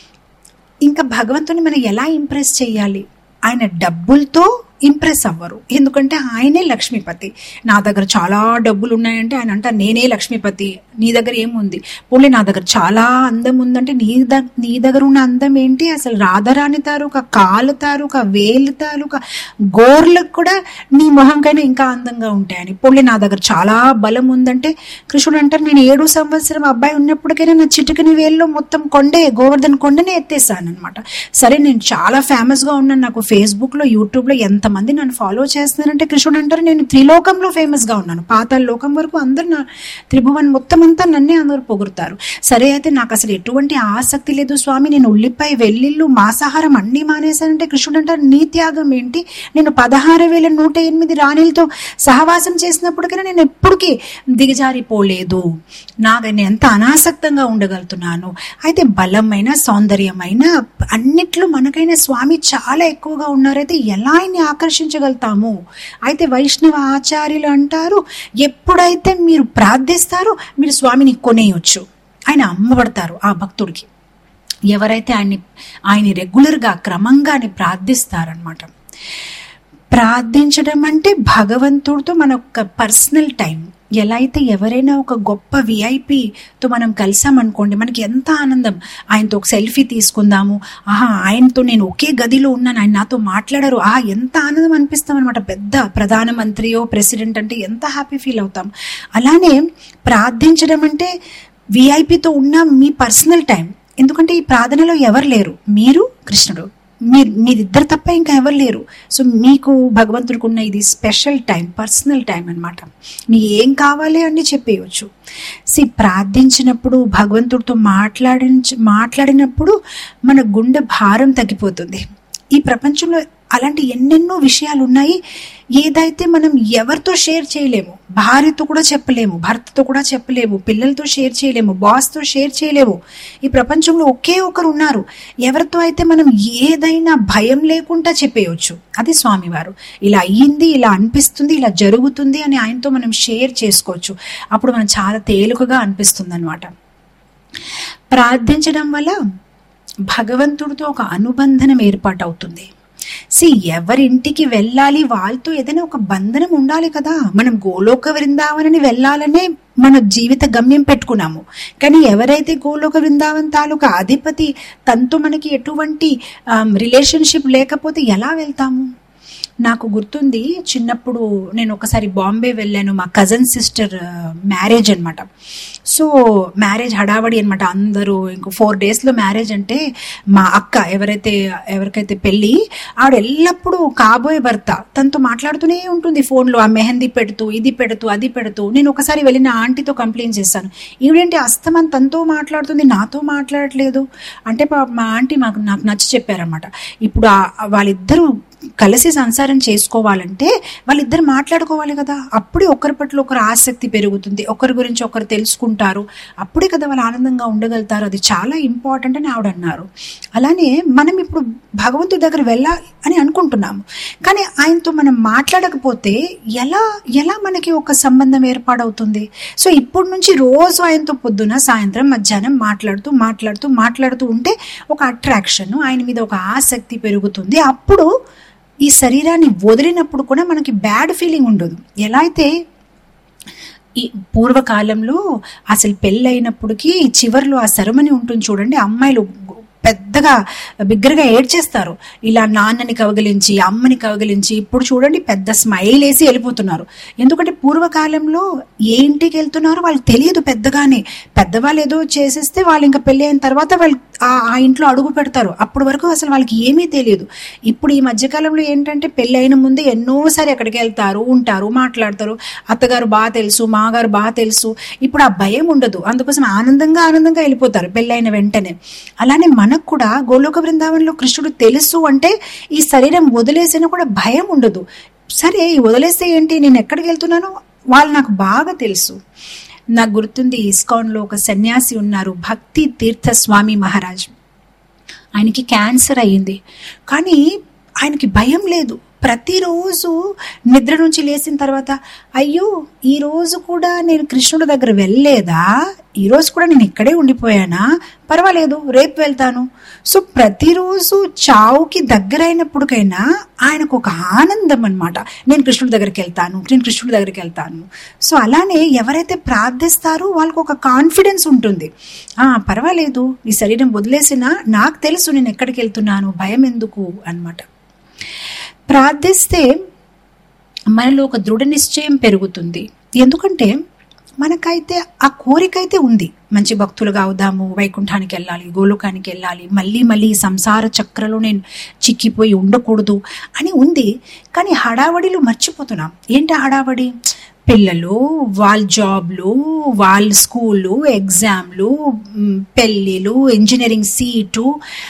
ఇంకా భగవంతుని మనం ఎలా ఇంప్రెస్ చేయాలి ఆయన డబ్బులతో ఇంప్రెస్ అవ్వరు ఎందుకంటే ఆయనే లక్ష్మీపతి నా దగ్గర చాలా డబ్బులు ఉన్నాయంటే ఆయన అంట నేనే లక్ష్మీపతి నీ దగ్గర ఏముంది పోలే నా దగ్గర చాలా అందం ఉందంటే నీ దగ్గర నీ దగ్గర ఉన్న అందం ఏంటి అసలు రాధరాని తాలూకా కాలు తాలూకా వేలు తాలూకా గోర్లకు కూడా నీ మొహంకైనా ఇంకా అందంగా ఉంటాయని పోలే నా దగ్గర చాలా బలం ఉందంటే కృష్ణుడు అంటారు నేను ఏడు సంవత్సరం అబ్బాయి ఉన్నప్పటికైనా నా చిటికని వేల్లో మొత్తం కొండే గోవర్ధన్ కొండనే ఎత్తేసాను అనమాట సరే నేను చాలా ఫేమస్ గా ఉన్నాను నాకు ఫేస్బుక్ లో యూట్యూబ్ లో ఎంతమంది నన్ను ఫాలో చేస్తున్నారంటే కృష్ణుడు అంటారు నేను త్రిలోకంలో ఫేమస్ గా ఉన్నాను పాతాళ లోకం వరకు అందరు నా త్రిభువన్ మొత్తం అంతా నన్నే అందరూ పొగురుతారు సరే అయితే నాకు అసలు ఎటువంటి ఆసక్తి లేదు స్వామి నేను ఉల్లిపాయ వెల్లిళ్ళు మాంసాహారం అన్ని మానేశానంటే కృష్ణుడు అంటారు నీ త్యాగం ఏంటి నేను పదహారు వేల నూట ఎనిమిది రాణిలతో సహవాసం చేసినప్పటికైనా నేను ఎప్పటికీ దిగజారిపోలేదు నాకు నేను ఎంత అనాసక్తంగా ఉండగలుగుతున్నాను అయితే బలమైన సౌందర్యమైన అన్నిట్లో మనకైనా స్వామి చాలా ఎక్కువగా ఉన్నారైతే ఎలా ఆయన్ని ఆకర్షించగలుగుతాము అయితే వైష్ణవ ఆచార్యులు అంటారు ఎప్పుడైతే మీరు ప్రార్థిస్తారో మీరు స్వామిని కొనేయొచ్చు ఆయన అమ్మబడతారు ఆ భక్తుడికి ఎవరైతే ఆయన్ని ఆయన్ని రెగ్యులర్గా క్రమంగానే ప్రార్థిస్తారనమాట ప్రార్థించడం అంటే భగవంతుడితో మన ఒక పర్సనల్ టైం ఎలా అయితే ఎవరైనా ఒక గొప్ప విఐపితో మనం కలిసామనుకోండి మనకి ఎంత ఆనందం ఆయనతో ఒక సెల్ఫీ తీసుకుందాము ఆహా ఆయనతో నేను ఒకే గదిలో ఉన్నాను ఆయన నాతో మాట్లాడరు ఆహా ఎంత ఆనందం అనిపిస్తాం అనమాట పెద్ద ప్రధానమంత్రియో ప్రెసిడెంట్ అంటే ఎంత హ్యాపీ ఫీల్ అవుతాం అలానే ప్రార్థించడం అంటే విఐపితో ఉన్న మీ పర్సనల్ టైం ఎందుకంటే ఈ ప్రార్థనలో ఎవరు లేరు మీరు కృష్ణుడు మీరు మీరిద్దరు తప్ప ఇంకా ఎవరు లేరు సో మీకు భగవంతుడికి ఉన్న ఇది స్పెషల్ టైం పర్సనల్ టైం అనమాట మీ ఏం కావాలి అని చెప్పేయచ్చు సి ప్రార్థించినప్పుడు భగవంతుడితో మాట్లాడించ మాట్లాడినప్పుడు మన గుండె భారం తగ్గిపోతుంది ఈ ప్రపంచంలో అలాంటి ఎన్నెన్నో విషయాలు ఉన్నాయి ఏదైతే మనం ఎవరితో షేర్ చేయలేము భార్యతో కూడా చెప్పలేము భర్తతో కూడా చెప్పలేము పిల్లలతో షేర్ చేయలేము బాస్తో షేర్ చేయలేము ఈ ప్రపంచంలో ఒకే ఒకరు ఉన్నారు ఎవరితో అయితే మనం ఏదైనా భయం లేకుండా చెప్పేయచ్చు అది స్వామివారు ఇలా అయ్యింది ఇలా అనిపిస్తుంది ఇలా జరుగుతుంది అని ఆయనతో మనం షేర్ చేసుకోవచ్చు అప్పుడు మనం చాలా తేలికగా అనిపిస్తుంది అనమాట ప్రార్థించడం వల్ల భగవంతుడితో ఒక అనుబంధనం ఏర్పాటవుతుంది సి ఎవరింటికి వెళ్ళాలి వాళ్ళతో ఏదైనా ఒక బంధనం ఉండాలి కదా మనం గోలోక వృందావనని వెళ్ళాలనే మన జీవిత గమ్యం పెట్టుకున్నాము కానీ ఎవరైతే గోలోక వృందావన్ తాలూకా అధిపతి తనతో మనకి ఎటువంటి రిలేషన్షిప్ లేకపోతే ఎలా వెళ్తాము నాకు గుర్తుంది చిన్నప్పుడు నేను ఒకసారి బాంబే వెళ్ళాను మా కజన్ సిస్టర్ మ్యారేజ్ అనమాట సో మ్యారేజ్ హడావడి అనమాట అందరూ ఇంకో ఫోర్ డేస్లో మ్యారేజ్ అంటే మా అక్క ఎవరైతే ఎవరికైతే పెళ్ళి ఆవిడ ఎల్లప్పుడూ కాబోయే భర్త తనతో మాట్లాడుతూనే ఉంటుంది ఫోన్లో ఆ మెహందీ పెడుతూ ఇది పెడుతూ అది పెడుతూ నేను ఒకసారి వెళ్ళిన ఆంటీతో కంప్లైంట్ చేశాను ఈవిడేంటి అస్తమన్ తనతో మాట్లాడుతుంది నాతో మాట్లాడట్లేదు అంటే పా- మా ఆంటీ మాకు నాకు నచ్చి చెప్పారనమాట ఇప్పుడు ఆ- వాళ్ళిద్దరూ కలిసి సంసారం చేసుకోవాలంటే వాళ్ళిద్దరు మాట్లాడుకోవాలి కదా అప్పుడే ఒకరి పట్ల ఒకరు ఆసక్తి పెరుగుతుంది ఒకరి గురించి ఒకరు తెలుసుకుంటారు అప్పుడే కదా వాళ్ళు ఆనందంగా ఉండగలుగుతారు అది చాలా ఇంపార్టెంట్ అని ఆవిడ అన్నారు అలానే మనం ఇప్పుడు భగవంతుడి దగ్గర వెళ్ళాలి అని అనుకుంటున్నాము కానీ ఆయనతో మనం మాట్లాడకపోతే ఎలా ఎలా మనకి ఒక సంబంధం ఏర్పాడవుతుంది సో ఇప్పటి నుంచి రోజు ఆయనతో పొద్దున సాయంత్రం మధ్యాహ్నం మాట్లాడుతూ మాట్లాడుతూ మాట్లాడుతూ ఉంటే ఒక అట్రాక్షన్ ఆయన మీద ఒక ఆసక్తి పెరుగుతుంది అప్పుడు ఈ శరీరాన్ని వదిలినప్పుడు కూడా మనకి బ్యాడ్ ఫీలింగ్ ఉండదు ఎలా అయితే ఈ పూర్వకాలంలో అసలు పెళ్ళైనప్పటికీ చివర్లో ఆ సెరమనీ ఉంటుంది చూడండి అమ్మాయిలు పెద్దగా బిగ్గరగా ఏడ్చేస్తారు ఇలా నాన్నని కవగలించి అమ్మని కవగలించి ఇప్పుడు చూడండి పెద్ద స్మైల్ వేసి వెళ్ళిపోతున్నారు ఎందుకంటే పూర్వకాలంలో ఏ ఇంటికి వెళ్తున్నారో వాళ్ళకి తెలియదు పెద్దగానే పెద్దవాళ్ళు ఏదో చేసేస్తే వాళ్ళు ఇంకా పెళ్ళి అయిన తర్వాత వాళ్ళు ఆ ఆ ఇంట్లో అడుగు పెడతారు అప్పటి వరకు అసలు వాళ్ళకి ఏమీ తెలియదు ఇప్పుడు ఈ మధ్యకాలంలో ఏంటంటే పెళ్ళి అయిన ముందే ఎన్నోసారి ఎక్కడికి వెళ్తారు ఉంటారు మాట్లాడతారు అత్తగారు బాగా తెలుసు మాగారు బాగా తెలుసు ఇప్పుడు ఆ భయం ఉండదు అందుకోసం ఆనందంగా ఆనందంగా వెళ్ళిపోతారు పెళ్ళైన వెంటనే అలానే మనకు కూడా గోలోక బృందావనంలో కృష్ణుడు తెలుసు అంటే ఈ శరీరం వదిలేసినా కూడా భయం ఉండదు సరే ఈ వదిలేస్తే ఏంటి నేను ఎక్కడికి వెళ్తున్నానో వాళ్ళు నాకు బాగా తెలుసు నాకు గుర్తుంది ఇస్కాన్లో ఒక సన్యాసి ఉన్నారు భక్తి తీర్థ స్వామి మహారాజ్ ఆయనకి క్యాన్సర్ అయ్యింది కానీ ఆయనకి భయం లేదు ప్రతిరోజు నిద్ర నుంచి లేచిన తర్వాత అయ్యో ఈ రోజు కూడా నేను కృష్ణుడి దగ్గర వెళ్ళలేదా ఈ రోజు కూడా నేను ఇక్కడే ఉండిపోయానా పర్వాలేదు రేపు వెళ్తాను సో ప్రతిరోజు చావుకి దగ్గరైనప్పటికైనా ఆయనకు ఒక ఆనందం అనమాట నేను కృష్ణుడి దగ్గరికి వెళ్తాను నేను కృష్ణుడి దగ్గరికి వెళ్తాను సో అలానే ఎవరైతే ప్రార్థిస్తారో వాళ్ళకు ఒక కాన్ఫిడెన్స్ ఉంటుంది ఆ పర్వాలేదు ఈ శరీరం వదిలేసినా నాకు తెలుసు నేను ఎక్కడికి వెళ్తున్నాను భయం ఎందుకు అన్నమాట ప్రార్థిస్తే మనలో ఒక దృఢ నిశ్చయం పెరుగుతుంది ఎందుకంటే మనకైతే ఆ కోరిక అయితే ఉంది మంచి భక్తులుగా అవుదాము వైకుంఠానికి వెళ్ళాలి గోలోకానికి వెళ్ళాలి మళ్ళీ మళ్ళీ ఈ సంసార చక్రలో నేను చిక్కిపోయి ఉండకూడదు అని ఉంది కానీ హడావడిలో మర్చిపోతున్నాం ఏంటి హడావడి పిల్లలు వాళ్ళ జాబ్లు వాళ్ళ స్కూళ్ళు ఎగ్జామ్లు మ్, పెళ్ళిళ్ళు ఇంజనీరింగ్ సీటు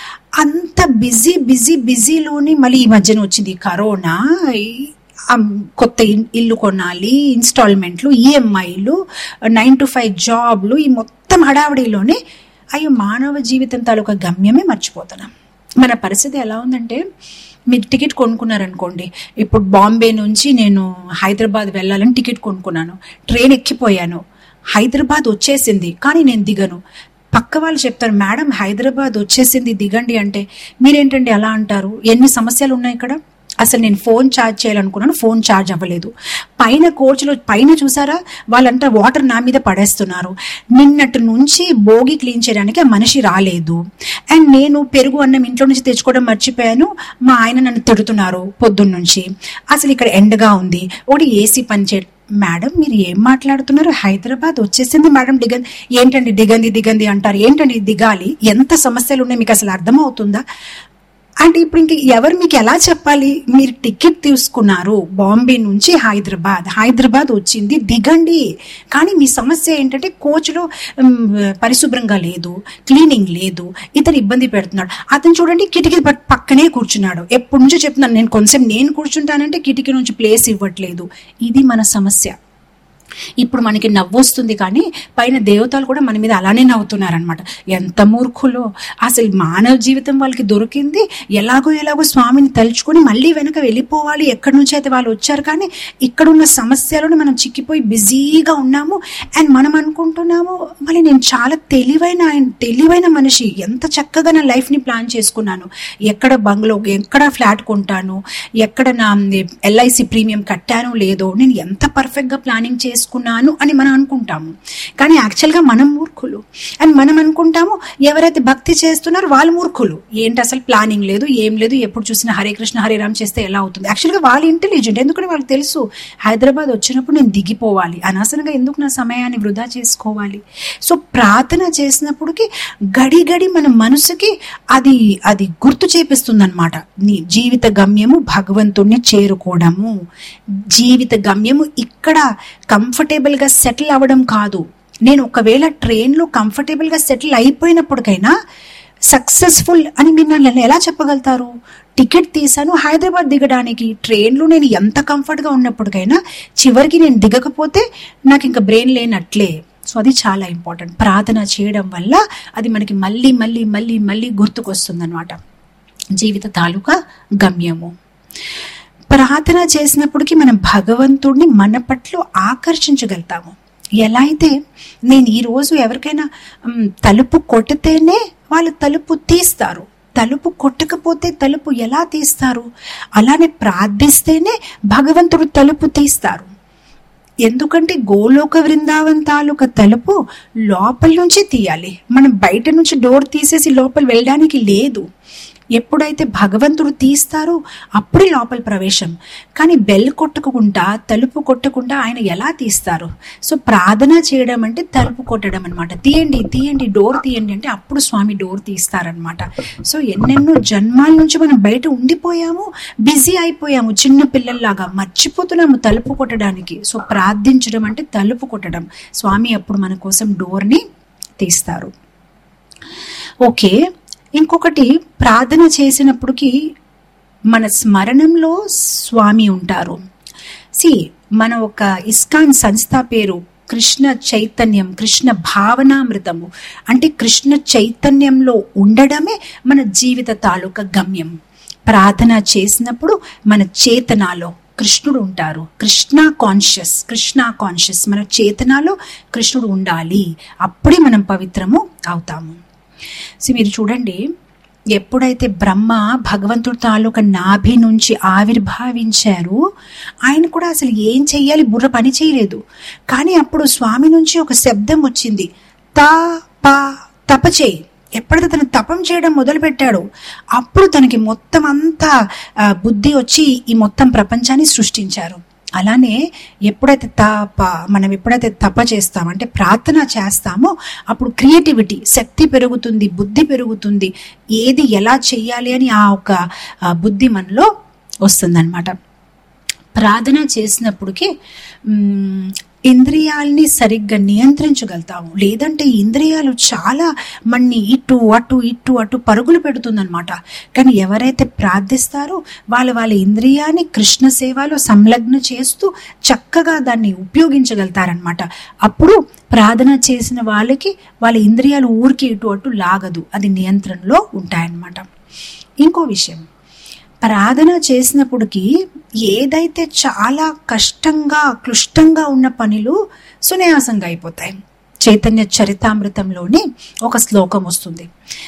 అంత బిజీ బిజీ బిజీలోని మళ్ళీ ఈ మధ్యన వచ్చింది కరోనా ఈ- ఆ కొత్త ఇన్- ఇల్లు కొనాలి ఇన్స్టాల్మెంట్లు ఈఎంఐలు నైన్ టు ఫైవ్ జాబ్లు ఈ మొత్తం హడావిడిలోనే అయ్యో మానవ జీవితం తాలూకా గమ్యమే మర్చిపోతున్నాం మన పరిస్థితి ఎలా ఉందంటే మీరు టికెట్ కొనుక్కున్నారనుకోండి ఇప్పుడు బాంబే నుంచి నేను హైదరాబాద్ వెళ్ళాలని టికెట్ కొనుక్కున్నాను ట్రైన్ ఎక్కిపోయాను హైదరాబాద్ వచ్చేసింది కానీ నేను దిగను పక్క వాళ్ళు చెప్తారు మేడం హైదరాబాద్ వచ్చేసింది దిగండి అంటే మీరేంటండి అలా అంటారు ఎన్ని సమస్యలు ఉన్నాయి ఇక్కడ అసలు నేను ఫోన్ ఛార్జ్ చేయాలనుకున్నాను ఫోన్ ఛార్జ్ అవ్వలేదు పైన కోచ్లో పైన చూసారా వాళ్ళంతా వాటర్ నా మీద పడేస్తున్నారు నిన్నటి నుంచి భోగి క్లీన్ చేయడానికి ఆ మనిషి రాలేదు అండ్ నేను పెరుగు అన్నం ఇంట్లో నుంచి తెచ్చుకోవడం మర్చిపోయాను మా ఆయన నన్ను తిడుతున్నారు పొద్దున్న నుంచి అసలు ఇక్కడ ఎండగా ఉంది ఒకటి ఏసీ పని చే మేడం మీరు ఏం మాట్లాడుతున్నారు హైదరాబాద్ వచ్చేసింది మేడం దిగంది ఏంటండి దిగంది దిగంది అంటారు ఏంటండి దిగాలి ఎంత సమస్యలు ఉన్నాయి మీకు అసలు అర్థమవుతుందా అంటే ఇప్పుడు ఇంక ఎవరు మీకు ఎలా చెప్పాలి మీరు టికెట్ తీసుకున్నారు బాంబే నుంచి హైదరాబాద్ హైదరాబాద్ వచ్చింది దిగండి కానీ మీ సమస్య ఏంటంటే కోచ్లో ఉమ్, పరిశుభ్రంగా లేదు క్లీనింగ్ లేదు ఇతను ఇబ్బంది పెడుతున్నాడు అతను చూడండి కిటికీ పక్- పక్కనే కూర్చున్నాడు ఎప్పటి నుంచో చెప్తున్నాను నేను కొంచెం నేను కూర్చుంటానంటే కిటికీ నుంచి ప్లేస్ ఇవ్వట్లేదు ఇది మన సమస్య ఇప్పుడు మనకి నవ్వొస్తుంది కానీ పైన దేవతలు కూడా మన మీద అలానే నవ్వుతున్నారనమాట ఎంత మూర్ఖులో అసలు మానవ జీవితం వాళ్ళకి దొరికింది ఎలాగో ఎలాగో స్వామిని తలుచుకొని మళ్ళీ వెనక వెళ్ళిపోవాలి ఎక్కడి నుంచి అయితే వాళ్ళు వచ్చారు కానీ ఇక్కడ ఉన్న సమస్యలను మనం చిక్కిపోయి బిజీగా ఉన్నాము అండ్ మనం అనుకుంటున్నాము మళ్ళీ నేను చాలా తెలివైన ఆయన తెలివైన మనిషి ఎంత చక్కగా నా లైఫ్ని ప్లాన్ చేసుకున్నాను ఎక్కడ బంగ్లో ఎక్కడ ఫ్లాట్ కొంటాను ఎక్కడ నా ఎల్ఐసి ప్రీమియం కట్టానో లేదో నేను ఎంత పర్ఫెక్ట్గా ప్లానింగ్ చేసుకున్నాను అని మనం అనుకుంటాము కానీ యాక్చువల్గా మనం మూర్ఖులు మూర్ఖులు అండ్ మనం అనుకుంటాము ఎవరైతే భక్తి చేస్తున్నారో వాళ్ళు మూర్ఖులు ఏంటి అసలు ప్లానింగ్ లేదు ఏం లేదు ఎప్పుడు చూసినా హరే కృష్ణ హరే రామ్ చేస్తే ఎలా అవుతుంది యాక్చువల్గా వాళ్ళు ఇంటెలిజెంట్ ఎందుకంటే వాళ్ళకి తెలుసు హైదరాబాద్ వచ్చినప్పుడు నేను దిగిపోవాలి అనవసరంగా ఎందుకు నా సమయాన్ని వృధా చేసుకోవాలి సో ప్రార్థన చేసినప్పటికి గడి గడి మన మనసుకి అది అది గుర్తు చేపిస్తుంది అనమాట నీ జీవిత గమ్యము భగవంతుణ్ణి చేరుకోవడము జీవిత గమ్యము ఇక్కడ కంఫర్టబుల్ గా సెటిల్ అవ్వడం కాదు నేను ఒకవేళ ట్రైన్లో కంఫర్టబుల్ గా సెటిల్ అయిపోయినప్పటికైనా సక్సెస్ఫుల్ అని మీరు నన్ను ఎలా చెప్పగలుగుతారు టికెట్ తీసాను హైదరాబాద్ దిగడానికి ట్రైన్లో నేను ఎంత కంఫర్ట్గా ఉన్నప్పటికైనా చివరికి నేను దిగకపోతే నాకు ఇంకా బ్రెయిన్ లేనట్లే సో అది చాలా ఇంపార్టెంట్ ప్రార్థన చేయడం వల్ల అది మనకి మళ్ళీ మళ్ళీ మళ్ళీ మళ్ళీ గుర్తుకొస్తుంది అనమాట జీవిత తాలూకా గమ్యము ప్రార్థన చేసినప్పటికీ మనం భగవంతుడిని మన పట్ల ఆకర్షించగలుగుతాము ఎలా అయితే నేను ఈ రోజు ఎవరికైనా మ్, తలుపు కొట్టితేనే వాళ్ళు తలుపు తీస్తారు తలుపు కొట్టకపోతే తలుపు ఎలా తీస్తారు అలానే ప్రార్థిస్తేనే భగవంతుడు తలుపు తీస్తారు ఎందుకంటే గోలోక బృందావన్ తాలూకా తలుపు లోపల నుంచి తీయాలి మనం బయట నుంచి డోర్ తీసేసి లోపల వెళ్ళడానికి లేదు ఎప్పుడైతే భగవంతుడు తీస్తారో అప్పుడే లోపల ప్రవేశం కానీ బెల్ కొట్టకుండా తలుపు కొట్టకుండా ఆయన ఎలా తీస్తారు సో ప్రార్థన చేయడం అంటే తలుపు కొట్టడం అనమాట తీయండి తీయండి డోర్ తీయండి అంటే అప్పుడు స్వామి డోర్ తీస్తారనమాట సో ఎన్నెన్నో జన్మాల నుంచి మనం బయట ఉండిపోయాము బిజీ అయిపోయాము చిన్న పిల్లల్లాగా మర్చిపోతున్నాము తలుపు కొట్టడానికి సో ప్రార్థించడం అంటే తలుపు కొట్టడం స్వామి అప్పుడు మన కోసం డోర్ని తీస్తారు ఓకే ఇంకొకటి ప్రార్థన చేసినప్పటికి మన స్మరణంలో స్వామి ఉంటారు సి మన ఒక ఇస్కాన్ సంస్థ పేరు కృష్ణ చైతన్యం కృష్ణ భావనామృతము అంటే కృష్ణ చైతన్యంలో ఉండడమే మన జీవిత తాలూకా గమ్యం ప్రార్థన చేసినప్పుడు మన చేతనాలో కృష్ణుడు ఉంటారు కృష్ణ కాన్షియస్ కృష్ణ కాన్షియస్ మన చేతనాలో కృష్ణుడు ఉండాలి అప్పుడే మనం పవిత్రము అవుతాము సో మీరు చూడండి ఎప్పుడైతే బ్రహ్మ భగవంతుడి తాలూకా నాభి నుంచి ఆవిర్భావించారు ఆయన కూడా అసలు ఏం చెయ్యాలి బుర్ర పని చేయలేదు కానీ అప్పుడు స్వామి నుంచి ఒక శబ్దం వచ్చింది తా పా తప చేయి ఎప్పుడైతే తను తపం చేయడం మొదలు పెట్టాడో అప్పుడు తనకి మొత్తం అంతా ఆ, బుద్ధి వచ్చి ఈ మొత్తం ప్రపంచాన్ని సృష్టించారు అలానే ఎప్పుడైతే తప మనం ఎప్పుడైతే తప చేస్తామో అంటే ప్రార్థన చేస్తామో అప్పుడు క్రియేటివిటీ శక్తి పెరుగుతుంది బుద్ధి పెరుగుతుంది ఏది ఎలా చెయ్యాలి అని ఆ ఒక ఆ, బుద్ధి మనలో వస్తుందన్నమాట ప్రార్థన చేసినప్పటికీ మ్, ఇంద్రియాల్ని సరిగ్గా నియంత్రించగలుగుతాము లేదంటే ఈ ఇంద్రియాలు చాలా మన్ని ఇటు అటు ఇటు అటు పరుగులు పెడుతుందన్నమాట కానీ ఎవరైతే ప్రార్థిస్తారో వాళ్ళు వాళ్ళ ఇంద్రియాన్ని కృష్ణ సేవలో సంలగ్న చేస్తూ చక్కగా దాన్ని ఉపయోగించగలుగుతారనమాట అప్పుడు ప్రార్థన చేసిన వాళ్ళకి వాళ్ళ ఇంద్రియాలు ఊరికి ఇటు అటు లాగదు అది నియంత్రణలో ఉంటాయన్నమాట ఇంకో విషయం ప్రార్థన చేసినప్పటికీ ఏదైతే చాలా కష్టంగా క్లిష్టంగా ఉన్న పనులు సునాయాసంగా అయిపోతాయి చైతన్య చరితామృతంలోని ఒక శ్లోకం వస్తుంది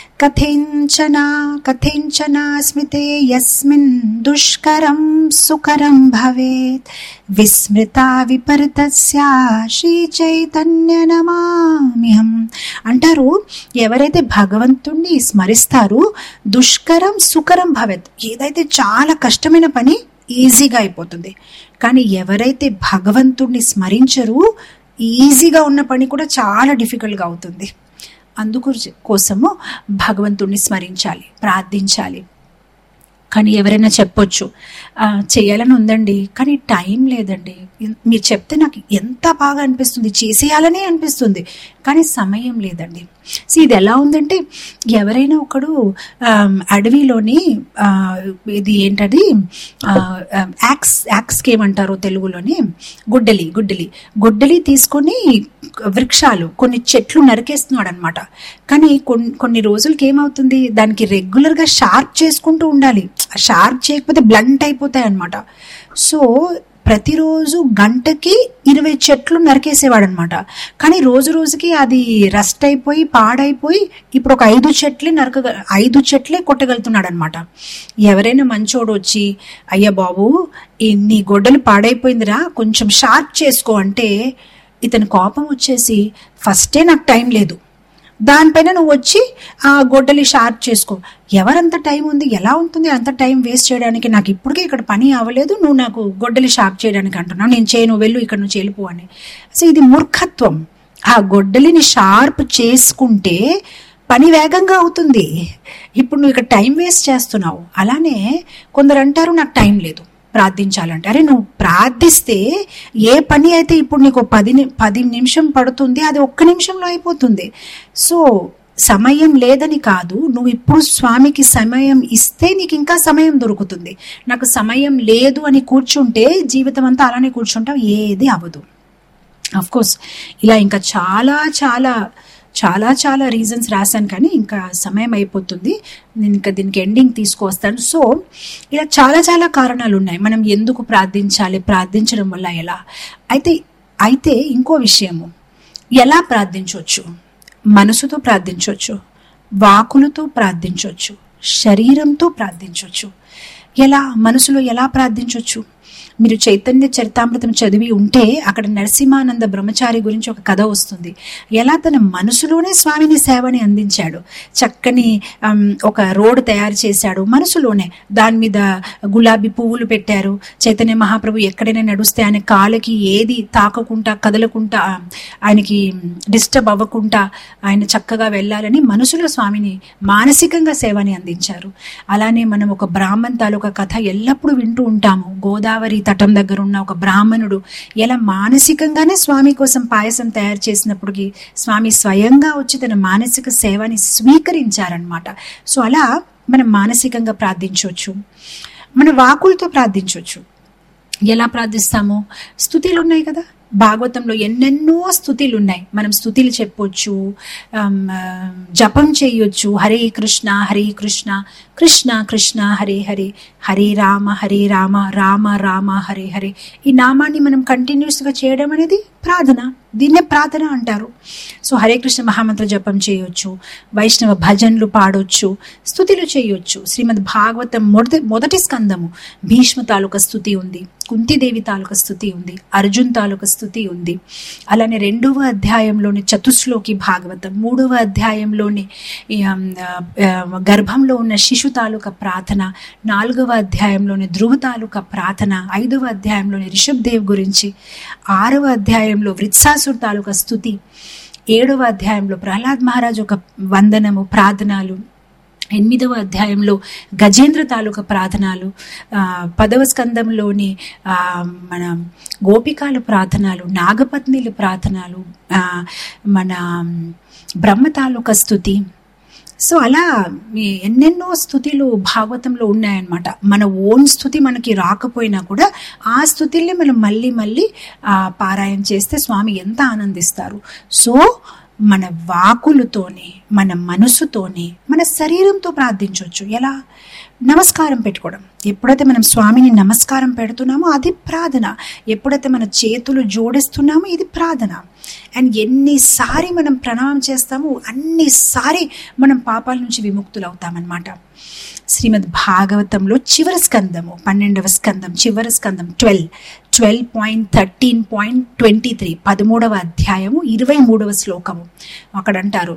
కథించన కథించన స్మితే యస్మిన్ దుష్కరం సుకరం భవేత్ విస్మృత విపరీతస్య శ్రీ చైతన్య నమామ్యహం అంటారు ఎవరైతే భగవంతుణ్ణి స్మరిస్తారో దుష్కరం సుకరం భవేత్ ఏదైతే చాలా కష్టమైన పని ఈజీగా అయిపోతుంది కానీ ఎవరైతే భగవంతుణ్ణి స్మరించరు ఈజీగా ఉన్న పని కూడా చాలా డిఫికల్ట్గా అవుతుంది అందుకు కోసము భగవంతుణ్ణి స్మరించాలి ప్రార్థించాలి కానీ ఎవరైనా చెప్పొచ్చు "ఆ, చేయాలని ఉందండి కానీ టైం లేదండి ఇన్- మీరు చెప్తే నాకు ఎంత బాగా అనిపిస్తుంది చేసేయాలనే అనిపిస్తుంది కానీ సమయం లేదండి సో ఇది ఎలా ఉందంటే ఎవరైనా ఒకడు ఆమ్, అడవిలోని ఆ, ఇది ఏంటది ఆ, ఆ, యాక్స్ యాక్స్కి ఏమంటారో తెలుగులోని గుడ్డలి గుడ్డలి గుడ్డలి తీసుకొని వృక్షాలు కొన్ని చెట్లు నరికేస్తున్నాడు అనమాట కానీ కొన్ని కొన్ని రోజులకి ఏమవుతుంది దానికి రెగ్యులర్ గా షార్ప్ చేసుకుంటూ ఉండాలి షార్ప్ చేయకపోతే బ్లంట్ అయిపోతాయి అనమాట సో ప్రతిరోజు గంటకి ఇరవై చెట్లు నరికేసేవాడు అనమాట కానీ రోజు రోజుకి అది రస్ట్ అయిపోయి పాడైపోయి ఇప్పుడు ఒక ఐదు చెట్లే నరక ఐదు చెట్లే కొట్టగలుగుతున్నాడు అనమాట ఎవరైనా మంచోడు వచ్చి అయ్యా బాబు ఈ నీ గొడ్డలు పాడైపోయిందిరా కొంచెం షార్ప్ చేసుకో అంటే ఇతని కోపం వచ్చేసి ఫస్టే నాకు టైం లేదు దానిపైన నువ్వు వచ్చి ఆ గొడ్డలి షార్ప్ చేసుకో ఎవరంత టైం ఉంది ఎలా ఉంటుంది అంత టైం వేస్ట్ చేయడానికి నాకు ఇప్పటికే ఇక్కడ పని అవ్వలేదు నువ్వు నాకు గొడ్డలి షార్ప్ చేయడానికి అంటున్నావు నేను చేయను వెళ్ళు ఇక్కడ నుంచి వెళ్ళిపో అని సో ఇది మూర్ఖత్వం ఆ గొడ్డలిని షార్ప్ చేసుకుంటే పని వేగంగా అవుతుంది ఇప్పుడు నువ్వు ఇక్కడ టైం వేస్ట్ చేస్తున్నావు అలానే కొందరు అంటారు నాకు టైం లేదు ప్రార్థించాలంటే అరే నువ్వు ప్రార్థిస్తే ఏ పని అయితే ఇప్పుడు నీకు పది ని- పది నిమిషం పడుతుంది అది ఒక్క నిమిషంలో అయిపోతుంది సో సమయం లేదని కాదు నువ్వు ఇప్పుడు స్వామికి సమయం ఇస్తే నీకు ఇంకా సమయం దొరుకుతుంది నాకు సమయం లేదు అని కూర్చుంటే జీవితం అంతా అలానే కూర్చుంటావు ఏది అవ్వదు అఫ్ కోర్స్ ఇలా ఇంకా చాలా చాలా చాలా చాలా రీజన్స్ రాశాను కానీ ఇంకా సమయం అయిపోతుంది నేను ఇంకా దీనికి ఎండింగ్ తీసుకొస్తాను సో ఇలా చాలా చాలా కారణాలు ఉన్నాయి మనం ఎందుకు ప్రార్థించాలి ప్రార్థించడం వల్ల ఎలా అయితే అయితే ఇంకో విషయము ఎలా ప్రార్థించవచ్చు మనసుతో ప్రార్థించవచ్చు వాకులతో ప్రార్థించవచ్చు శరీరంతో ప్రార్థించవచ్చు ఎలా మనసులో ఎలా ప్రార్థించవచ్చు మీరు చైతన్య చరితామృతం చదివి ఉంటే అక్కడ నరసింహానంద బ్రహ్మచారి గురించి ఒక కథ వస్తుంది ఎలా తన మనసులోనే స్వామిని సేవని అందించాడు చక్కని ఆమ్, ఒక రోడ్ తయారు చేశాడు మనసులోనే దాని మీద గులాబీ పువ్వులు పెట్టారు చైతన్య మహాప్రభు ఎక్కడైనా నడుస్తే ఆయన కాళ్ళకి ఏది తాకకుండా కదలకుండా ఆ, ఆయనకి డిస్టర్బ్ అవ్వకుండా ఆయన చక్కగా వెళ్ళాలని మనసులో స్వామిని మానసికంగా సేవని అందించారు అలానే మనం ఒక బ్రాహ్మణ్ తాలూకా కథ ఎల్లప్పుడూ వింటూ ఉంటాము గోదావరి తటం దగ్గర ఉన్న ఒక బ్రాహ్మణుడు ఎలా మానసికంగానే స్వామి కోసం పాయసం తయారు చేసినప్పటికీ స్వామి స్వయంగా వచ్చి తన మానసిక సేవని స్వీకరించారనమాట సో అలా మనం మానసికంగా ప్రార్థించవచ్చు మన వాకులతో ప్రార్థించవచ్చు ఎలా ప్రార్థిస్తాము స్థుతిలు ఉన్నాయి కదా భాగవతంలో ఎన్నెన్నో స్థుతిలు ఉన్నాయి మనం స్థుతిలు చెప్పొచ్చు ఆమ్, ఆ, జపం చేయొచ్చు హరే కృష్ణ హరే కృష్ణ కృష్ణ కృష్ణ హరే హరే హరే రామ హరే రామ రామ రామ హరే హరే ఈ నామాన్ని మనం కంటిన్యూస్గా చేయడం అనేది ప్రార్థన దీన్నే ప్రార్థన అంటారు సో హరే కృష్ణ మహామంత్ర జపం చేయొచ్చు వైష్ణవ భజనలు పాడొచ్చు స్థుతిలు చేయొచ్చు శ్రీమద్ భాగవతం మొదటి మొదటి స్కందము భీష్మ తాలూకా స్థుతి ఉంది కుంతిదేవి తాలూకా స్థుతి ఉంది అర్జున్ తాలూకా స్థుతి ఉంది అలానే రెండవ అధ్యాయంలోని చతుశ్లోకి భాగవతం మూడవ అధ్యాయంలోని ఈ, ఆమ్, ఆ, ఆ, గర్భంలో ఉన్న శిశు తాలూకా ప్రార్థన నాలుగవ అధ్యాయంలోని ధ్రువ తాలూకా ప్రార్థన ఐదవ అధ్యాయంలోని రిషబ్ దేవ్ గురించి ఆరవ అధ్యాయంలో వృత్సాసుర్ తాలూకా స్థుతి ఏడవ అధ్యాయంలో ప్రహ్లాద్ మహారాజ్ ఒక వందనము ప్రార్థనలు ఎనిమిదవ అధ్యాయంలో గజేంద్ర తాలూకా ప్రార్థనలు ఆ, పదవ స్కందంలోని ఆ, మన గోపికాల ప్రార్థనలు నాగపత్నిల ప్రార్థనలు ఆ, మన బ్రహ్మ తాలూకా స్థుతి సో అలా ఈ ఎన్నెన్నో స్థుతిలు భాగవతంలో ఉన్నాయన్నమాట మన ఓన్ స్థుతి మనకి రాకపోయినా కూడా ఆ స్థుతిల్ని మనం మళ్ళీ మళ్ళీ ఆ, పారాయణ చేస్తే స్వామి ఎంత ఆనందిస్తారు సో మన వాకులతోనే మన మనసుతోనే మన శరీరంతో ప్రార్థించవచ్చు ఎలా నమస్కారం పెట్టుకోవడం ఎప్పుడైతే మనం స్వామిని నమస్కారం పెడుతున్నామో అది ప్రార్థన ఎప్పుడైతే మన చేతులు జోడిస్తున్నామో ఇది ప్రార్థన అండ్ ఎన్నిసారి మనం ప్రణామం చేస్తామో అన్నిసారి మనం పాపాల నుంచి విముక్తులు అవుతామన్నమాట శ్రీమద్ భాగవతంలో చివరి స్కందము పన్నెండవ స్కందం చివరి స్కందం twelve twelve point thirteen point twenty three పదమూడవ అధ్యాయము ఇరవై మూడవ శ్లోకము అక్కడ అంటారు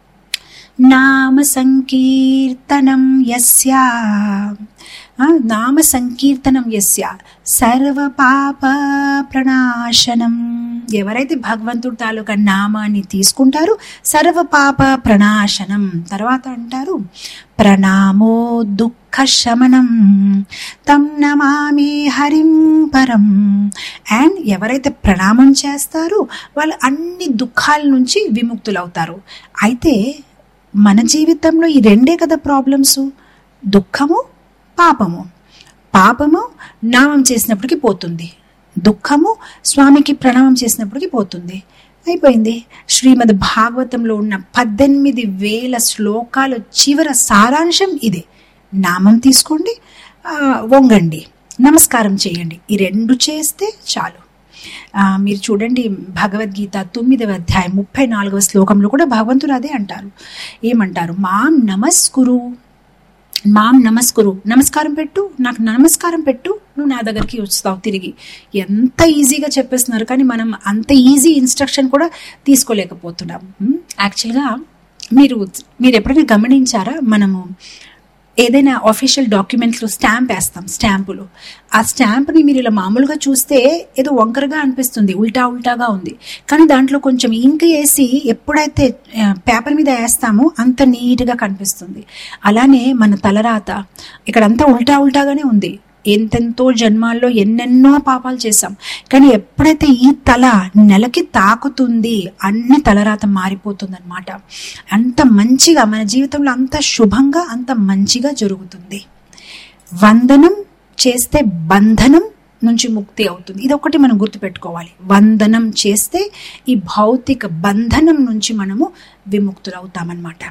నామ సంకీర్తనం యస్య ఆ, నామ సంకీర్తనం యస్య సర్వ పాప ప్రణాశనం ఎవరైతే భగవంతుడు తాలూకా నామాన్ని తీసుకుంటారో సర్వ పాప ప్రణాశనం తర్వాత అంటారు ప్రణామో దుఃఖ శమనం తం నమామి హరిం పరం అండ్ ఎవరైతే ప్రణామం చేస్తారో వాళ్ళు అన్ని దుఃఖాల నుంచి విముక్తులవుతారు అయితే మన జీవితంలో ఈ రెండే కదా ప్రాబ్లమ్స్ దుఃఖము పాపము పాపము నామం చేసినప్పటికీ పోతుంది దుఃఖము స్వామికి ప్రణామం చేసినప్పటికీ పోతుంది అయిపోయింది శ్రీమద్ భాగవతంలో ఉన్న పద్దెనిమిది వేల శ్లోకాల చివర సారాంశం ఇదే నామం తీసుకోండి ఆ, వంగండి నమస్కారం చేయండి ఈ రెండు చేస్తే చాలు ఆ, మీరు చూడండి భగవద్గీత తొమ్మిదవ అధ్యాయం ముప్పై నాలుగవ శ్లోకంలో కూడా భగవంతుడు అదే అంటారు ఏమంటారు మాం నమస్కురు మాం నమస్కురు నమస్కారం పెట్టు నాకు నమస్కారం పెట్టు నువ్వు నా దగ్గరికి వస్తావు తిరిగి ఎంత ఈజీగా చెప్పేస్తున్నారు కానీ మనం అంత ఈజీ ఇన్స్ట్రక్షన్ కూడా తీసుకోలేకపోతున్నాం ఉమ్, యాక్చువల్గా మీరు మీరు ఎప్పుడైనా గమనించారా మనము ఏదైనా ఆఫీషియల్ డాక్యుమెంట్స్లో స్టాంప్ వేస్తాం స్టాంపులు ఆ స్టాంప్ని మీరు ఇలా మామూలుగా చూస్తే ఏదో వంకరగా అనిపిస్తుంది ఉల్టా ఉల్టాగా ఉంది కానీ దాంట్లో కొంచెం ఇంక్ వేసి ఎప్పుడైతే ఆ, పేపర్ మీద వేస్తామో అంత నీట్గా కనిపిస్తుంది అలానే మన తలరాత ఇక్కడంతా ఉల్టా ఉల్టాగానే ఉంది ఎంతెంతో జన్మాల్లో ఎన్నెన్నో పాపాలు చేశాం కానీ ఎప్పుడైతే ఈ తల నెలకి తాకుతుంది అన్ని తలరాత మారిపోతుంది అనమాట అంత మంచిగా మన జీవితంలో అంత శుభంగా అంత మంచిగా జరుగుతుంది వందనం చేస్తే బంధనం నుంచి ముక్తి అవుతుంది ఇది ఒకటి మనం గుర్తుపెట్టుకోవాలి వందనం చేస్తే ఈ భౌతిక బంధనం నుంచి మనము విముక్తులవుతామన్నమాట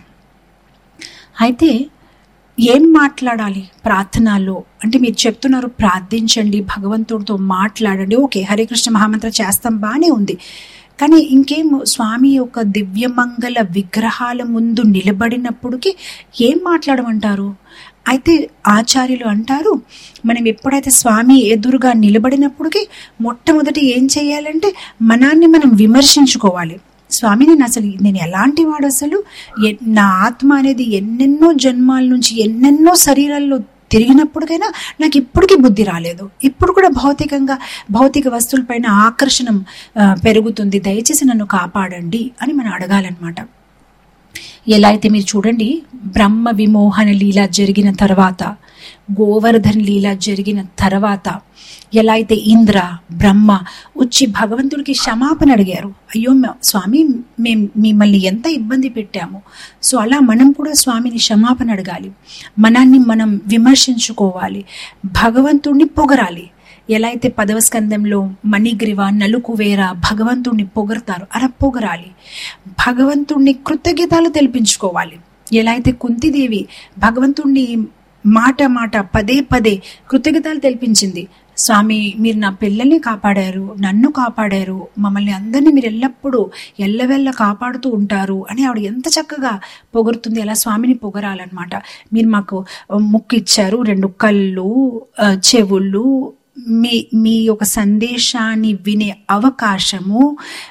అయితే ఏం మాట్లాడాలి ప్రార్థనలో అంటే మీరు చెప్తున్నారు ప్రార్థించండి భగవంతుడితో మాట్లాడండి ఓకే హరే కృష్ణ మహామంత్ర చేస్తాం బాగానే ఉంది కానీ ఇంకేం స్వామి యొక్క దివ్యమంగళ విగ్రహాల ముందు నిలబడినప్పటికీ ఏం మాట్లాడమంటారు అయితే ఆచార్యులు అంటారు మనం ఎప్పుడైతే స్వామి ఎదురుగా నిలబడినప్పటికీ మొట్టమొదటి ఏం చేయాలంటే మనాన్ని మనం విమర్శించుకోవాలి స్వామి నేను అసలు నేను ఎలాంటి వాడు అసలు ఎ- నా ఆత్మ అనేది ఎన్నెన్నో జన్మాల నుంచి ఎన్నెన్నో శరీరాల్లో తిరిగినప్పటికైనా నాకు ఇప్పటికీ బుద్ధి రాలేదు ఇప్పుడు కూడా భౌతికంగా భౌతిక వస్తువులపైన ఆకర్షణం ఆ, పెరుగుతుంది దయచేసి నన్ను కాపాడండి అని మనం అడగాలన్నమాట ఎలా అయితే మీరు చూడండి బ్రహ్మ విమోహన లీల జరిగిన తర్వాత గోవర్ధన్ లీల జరిగిన తర్వాత ఎలా అయితే ఇంద్ర బ్రహ్మ వచ్చి భగవంతుడికి క్షమాపణ అడిగారు అయ్యో మ- స్వామి మేము మిమ్మల్ని ఎంత ఇబ్బంది పెట్టాము సో అలా మనం కూడా స్వామిని క్షమాపణ అడగాలి మనాన్ని మనం విమర్శించుకోవాలి భగవంతుడిని పొగరాలి ఎలా అయితే పదవ స్కందంలో మణిగ్రీవ నలుకువేర భగవంతుణ్ణి పొగరతారు అలా పొగరాలి భగవంతుణ్ణి కృతజ్ఞతలు తెలిపించుకోవాలి ఎలా అయితే కుంతిదేవి భగవంతుణ్ణి మాట మాట పదే పదే కృతజ్ఞతలు తెలిపించింది స్వామి మీరు నా పిల్లల్ని కాపాడారు నన్ను కాపాడారు మమ్మల్ని అందరినీ మీరు ఎల్లప్పుడూ ఎల్లవెల్ల కాపాడుతూ ఉంటారు అని ఆవిడ ఎంత చక్కగా పొగురుతుంది అలా స్వామిని పొగరాలన్నమాట మీరు మాకు ముక్కు ఇచ్చారు రెండు కళ్ళు ఆ, చెవులు మీ మీ యొక్క సందేశాన్ని వినే అవకాశము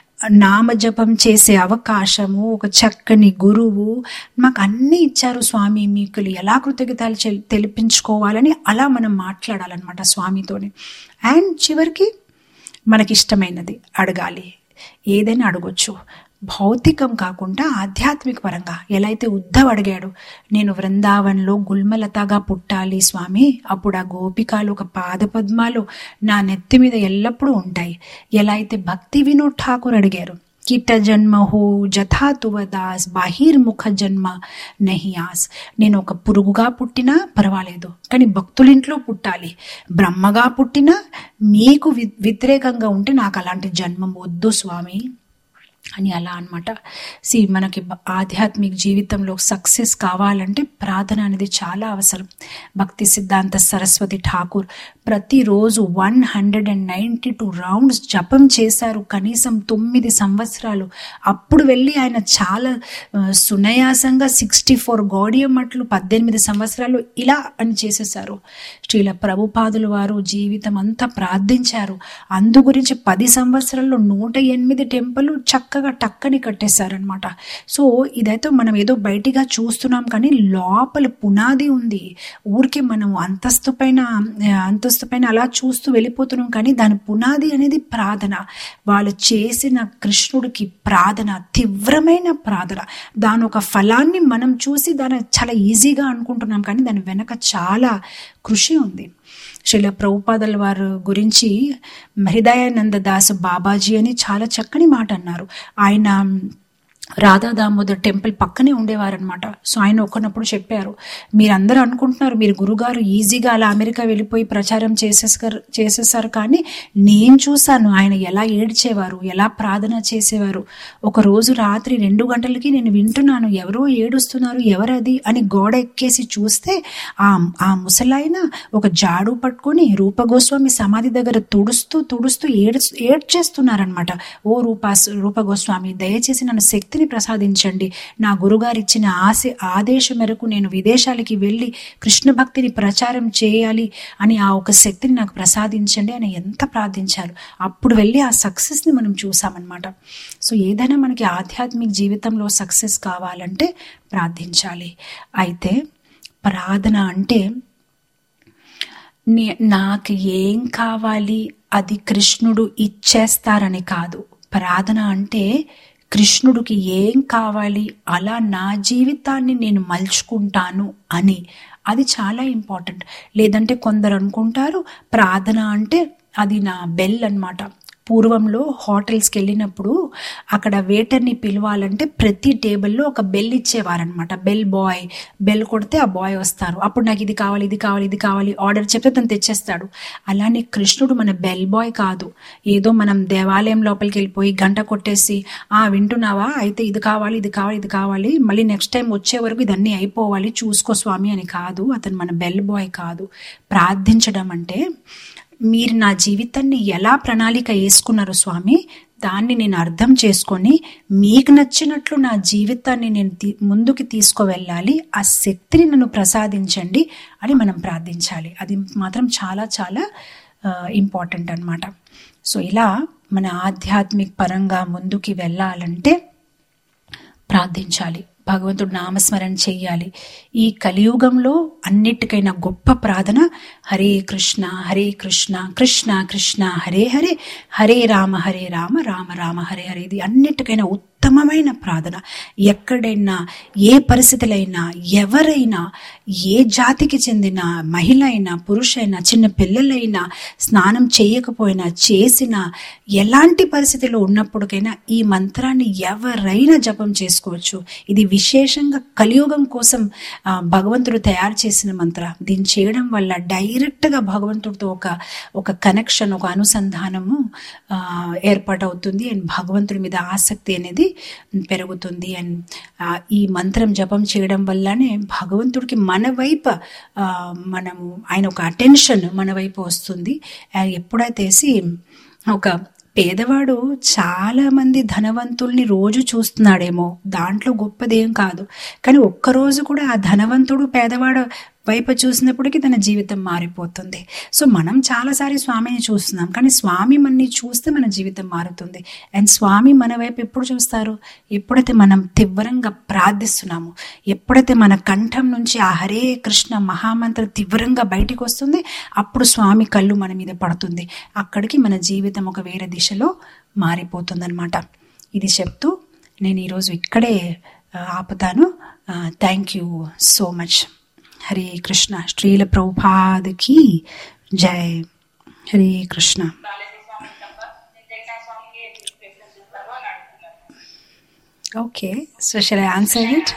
నామజపం చేసే అవకాశము ఒక చక్కని గురువు మాకు అన్నీ ఇచ్చారు స్వామి మీకు ఎలా కృతజ్ఞతలు చెల్- తెలిపించుకోవాలని అలా మనం మాట్లాడాలన్నమాట స్వామితోని అండ్ చివరికి మనకిష్టమైనది అడగాలి ఏదైనా అడగొచ్చు భౌతికం కాకుండా ఆధ్యాత్మిక పరంగా ఎలా అయితే ఉద్ధవ్ అడిగాడు నేను వృందావన్లో గుల్మలతగా పుట్టాలి స్వామి అప్పుడు ఆ గోపికాలు ఒక పాదపద్మాలు నా నెత్తి మీద ఎల్లప్పుడూ ఉంటాయి ఎలా అయితే భక్తి వినోద్ ఠాకూర్ అడిగారు కిట జన్మ హో జథా తువదాస్ బాహిర్ముఖ జన్మ నహి ఆస్ నేను ఒక పురుగుగా పుట్టినా పర్వాలేదు కానీ భక్తులింట్లో పుట్టాలి బ్రహ్మగా పుట్టినా మీకు వి- వ్యతిరేకంగా ఉంటే నాకు అలాంటి జన్మం వద్దు స్వామి అని అలా అన్నమాట సి మనకి బ- ఆధ్యాత్మిక జీవితంలో సక్సెస్ కావాలంటే ప్రార్థన అనేది చాలా అవసరం భక్తి సిద్ధాంత సరస్వతి ఠాకూర్ ప్రతిరోజు one hundred and ninety two rounds జపం చేశారు కనీసం తొమ్మిది సంవత్సరాలు అప్పుడు వెళ్ళి ఆయన చాలా ఆ, సునాయాసంగా సిక్స్టీ ఫోర్ గౌడియమట్లు పద్దెనిమిది సంవత్సరాలు ఇలా అని చేసేసారు శ్రీల ప్రభుపాదుల వారు జీవితం అంతా ప్రార్థించారు అందు గురించి పది సంవత్సరాల్లో నూట ఎనిమిది టెంపుల్ చక్కగా టక్కని కట్టేశారనమాట సో ఇదైతే మనం ఏదో బయటిగా చూస్తున్నాం కానీ లోపల పునాది ఉంది ఊరికే మనం అంతస్తు పైన ఆ, అంతస్తు పైన అలా చూస్తూ వెళ్ళిపోతున్నాం కానీ దాని పునాది అనేది ప్రార్థన వాళ్ళు చేసిన కృష్ణుడికి ప్రార్థన తీవ్రమైన ప్రార్థన దాని ఒక ఫలాన్ని మనం చూసి దాన్ని చాలా ఈజీగా అనుకుంటున్నాం కానీ దాని వెనక చాలా కృషి ఉంది శ్రీల ప్రభుపాదల వారు గురించి హృదయానంద దాస్ బాబాజీ అని చాలా చక్కని మాట అన్నారు ఆయన రాధా దామోదర్ టెంపుల్ పక్కనే ఉండేవారనమాట సో ఆయన ఒకనప్పుడు చెప్పారు మీరందరూ అనుకుంటున్నారు మీరు గురుగారు ఈజీగా అలా అమెరికా వెళ్ళిపోయి ప్రచారం చేసేసారు చేసేసారు కానీ నేను చూశాను ఆయన ఎలా ఏడ్చేవారు ఎలా ప్రార్థన చేసేవారు ఒక రోజు రాత్రి రెండు గంటలకి నేను వింటున్నాను ఎవరో ఏడుస్తున్నారు ఎవరది అని గోడ ఎక్కేసి చూస్తే ఆ ఆ ముసలాయన ఒక జాడు పట్టుకొని రూపగోస్వామి సమాధి దగ్గర తుడుస్తూ తుడుస్తూ ఏడు ఏడ్చేస్తున్నారనమాట ఓ రూపా రూపగోస్వామి దయచేసి నన్ను శక్తిని శక్తిని ప్రసాదించండి నా గురుగారు ఇచ్చిన ఆశ ఆదేశం మేరకు నేను విదేశాలకి వెళ్ళి కృష్ణ భక్తిని ప్రచారం చేయాలి అని ఆ ఒక శక్తిని నాకు ప్రసాదించండి అని ఎంత ప్రార్థించారు అప్పుడు వెళ్ళి ఆ సక్సెస్ని మనం చూసామన్నమాట సో ఏదైనా మనకి ఆధ్యాత్మిక జీవితంలో సక్సెస్ కావాలంటే ప్రార్థించాలి అయితే ప్రార్థన అంటే నే- నాకు ఏం కావాలి అది కృష్ణుడు ఇచ్చేస్తారని కాదు ప్రార్థన అంటే కృష్ణుడికి ఏం కావాలి అలా నా జీవితాన్ని నేను మలుచుకుంటాను అని అది చాలా ఇంపార్టెంట్ లేదంటే కొందరు అనుకుంటారు ప్రార్థన అంటే అది నా బెల్ అన్నమాట పూర్వంలో హోటల్స్కి వెళ్ళినప్పుడు అక్కడ వేటర్ని పిలవాలంటే ప్రతి టేబుల్లో ఒక బెల్ ఇచ్చేవారనమాట బెల్ బాయ్ బెల్ కొడితే ఆ బాయ్ వస్తారు అప్పుడు నాకు ఇది కావాలి ఇది కావాలి ఇది కావాలి ఆర్డర్ చెప్తే తను తెచ్చేస్తాడు అలానే కృష్ణుడు మన బెల్ బాయ్ కాదు ఏదో మనం దేవాలయం లోపలికి వెళ్ళిపోయి గంట కొట్టేసి ఆ వింటున్నావా అయితే ఇది కావాలి ఇది కావాలి ఇది కావాలి మళ్ళీ నెక్స్ట్ టైం వచ్చే వరకు ఇదన్నీ అయిపోవాలి చూసుకో స్వామి అని కాదు అతను మన బెల్ బాయ్ కాదు ప్రార్థించడం అంటే మీరు నా జీవితాన్ని ఎలా ప్రణాళిక వేసుకున్నారు స్వామి దాన్ని నేను అర్థం చేసుకొని మీకు నచ్చినట్లు నా జీవితాన్ని నేను తీ- ముందుకు తీసుకువెళ్ళాలి ఆ శక్తిని నన్ను ప్రసాదించండి అని మనం ప్రార్థించాలి అది మాత్రం చాలా చాలా ఇంపార్టెంట్ అన్నమాట సో ఇలా మన ఆధ్యాత్మిక పరంగా ముందుకి వెళ్ళాలంటే ప్రార్థించాలి భగవంతుడు నామస్మరణ చెయ్యాలి ఈ కలియుగంలో అన్నిటికైనా గొప్ప ప్రార్థన హరే కృష్ణ హరే కృష్ణ కృష్ణ కృష్ణ హరే హరే హరే రామ హరే రామ రామ రామ హరే హరే ఇది అన్నిటికైనా ఉత్తమమైన ప్రార్థన ఎక్కడైనా ఏ పరిస్థితులైనా ఎవరైనా ఏ జాతికి చెందిన మహిళ అయినా పురుషైనా చిన్న పిల్లలైనా స్నానం చేయకపోయినా చేసినా ఎలాంటి పరిస్థితిలో ఉన్నప్పటికైనా ఈ మంత్రాన్ని ఎవరైనా జపం చేసుకోవచ్చు ఇది విశేషంగా కలియుగం కోసం ఆ, భగవంతుడు తయారు చేసిన మంత్ర దీన్ని చేయడం వల్ల డైరెక్ట్గా భగవంతుడితో ఒక ఒక కనెక్షన్ ఒక అనుసంధానము ఆ, ఏర్పాటవుతుంది అండ్ భగవంతుడి మీద ఆసక్తి అనేది పెరుగుతుంది అండ్ ఆ, ఈ మంత్రం జపం చేయడం వల్లనే భగవంతుడికి మన వైపు ఆ, మనము ఆయన ఒక అటెన్షన్ మన వైపు వస్తుంది ఆ, ఎప్పుడైతే సి ఒక పేదవాడు చాలా మంది ధనవంతుల్ని రోజు చూస్తున్నాడేమో దాంట్లో గొప్పదేం కాదు కానీ ఒక్కరోజు కూడా ఆ ధనవంతుడు పేదవాడు వైపు చూసినప్పటికీ తన జీవితం మారిపోతుంది సో మనం చాలాసారి స్వామిని చూస్తున్నాం కానీ స్వామి మనని చూస్తే మన జీవితం మారుతుంది అండ్ స్వామి మన వైపు ఎప్పుడు చూస్తారు ఎప్పుడైతే మనం తీవ్రంగా ప్రార్థిస్తున్నాము ఎప్పుడైతే మన కంఠం నుంచి ఆ హరే కృష్ణ మహామంత్ర తీవ్రంగా బయటికి వస్తుంది అప్పుడు స్వామి కళ్ళు మన మీద పడుతుంది అక్కడికి మన జీవితం ఒక వేరే దిశలో మారిపోతుందన్నమాట ఇది చెప్తూ నేను ఈరోజు ఇక్కడే ఆ, ఆపుతాను thank you so much Hare Krishna Srila ప్రభుపాదకి జై Hare Krishna okay so shall I answer it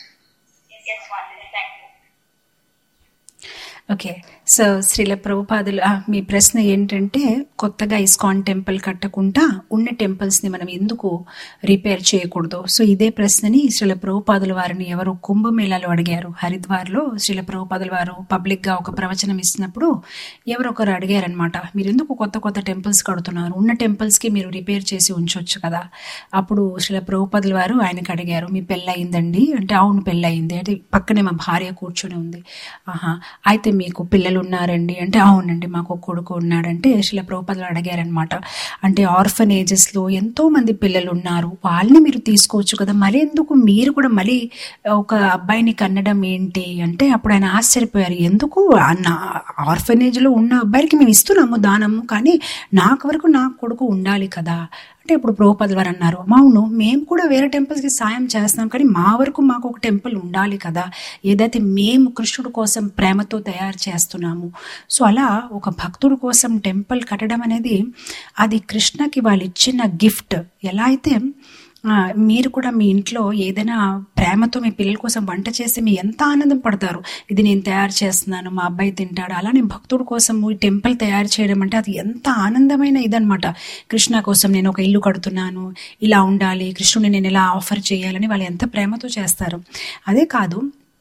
okay so Srila ప్రభుపాదులు ఆ, మీ ప్రశ్న ఏంటంటే కొత్తగా ఇస్కాన్ టెంపుల్ కట్టకుండా ఉన్న టెంపుల్స్ని మనం ఎందుకు రిపేర్ చేయకూడదు సో ఇదే ప్రశ్నని శ్రీల ప్రభుపాదుల వారిని ఎవరు కుంభమేళాలో అడిగారు హరిద్వార్లో శ్రీల ప్రభుపాదుల వారు పబ్లిక్గా ఒక ప్రవచనం ఇస్తున్నప్పుడు ఎవరో ఒకరు అడిగారనమాట మీరు ఎందుకు కొత్త కొత్త టెంపుల్స్ కడుతున్నారు ఉన్న టెంపుల్స్కి మీరు రిపేర్ చేసి ఉంచవచ్చు కదా అప్పుడు శ్రీల ప్రభుపాదుల వారు ఆయనకు అడిగారు మీ పెళ్ళయిందండి అంటే అవును పెళ్ళయింది అంటే పక్కనే మా భార్య కూర్చొని ఉంది ఆహా అయితే మీకు పిల్లలు ఉన్నారండి అంటే అవునండి మాకు ఒక కొడుకు ఉన్నాడంటే శిల ప్రభుపదలు అడిగారనమాట అంటే ఆర్ఫనేజెస్ లో ఎంతో మంది పిల్లలు ఉన్నారు వాళ్ళని మీరు తీసుకోవచ్చు కదా మరి ఎందుకు మీరు కూడా మళ్ళీ ఒక అబ్బాయిని కన్నడం ఏంటి అంటే అప్పుడు ఆయన ఆశ్చర్యపోయారు ఎందుకు అన్న ఆర్ఫనేజ్ లో ఉన్న అబ్బాయికి మేము ఇస్తున్నాము దానము కానీ నాకు వరకు నా కొడుకు ఉండాలి కదా అంటే ఇప్పుడు ప్రభుపద వారు అన్నారు అవును మేము కూడా వేరే టెంపుల్స్కి సాయం చేస్తున్నాం కానీ మా వరకు మాకు ఒక టెంపుల్ ఉండాలి కదా ఏదైతే మేము కృష్ణుడు కోసం ప్రేమతో తయారు చేస్తున్నాము సో అలా ఒక భక్తుడు కోసం టెంపుల్ కట్టడం అనేది అది కృష్ణకి వాళ్ళు ఇచ్చిన గిఫ్ట్ ఎలా అయితే ఆ, మీరు కూడా మీ ఇంట్లో ఏదైనా ప్రేమతో మీ పిల్లల కోసం వంట చేసి మీ ఎంత ఆనందం పడతారు ఇది నేను తయారు చేస్తున్నాను మా అబ్బాయి తింటాడు అలానే భక్తుడు కోసం ఈ టెంపుల్ తయారు చేయడం అంటే అది ఎంత ఆనందమైన ఇదనమాట కృష్ణ కోసం నేను ఒక ఇల్లు కడుతున్నాను ఇలా ఉండాలి కృష్ణుని నేను ఇలా ఆఫర్ చేయాలని వాళ్ళు ఎంత ప్రేమతో చేస్తారు అదే కాదు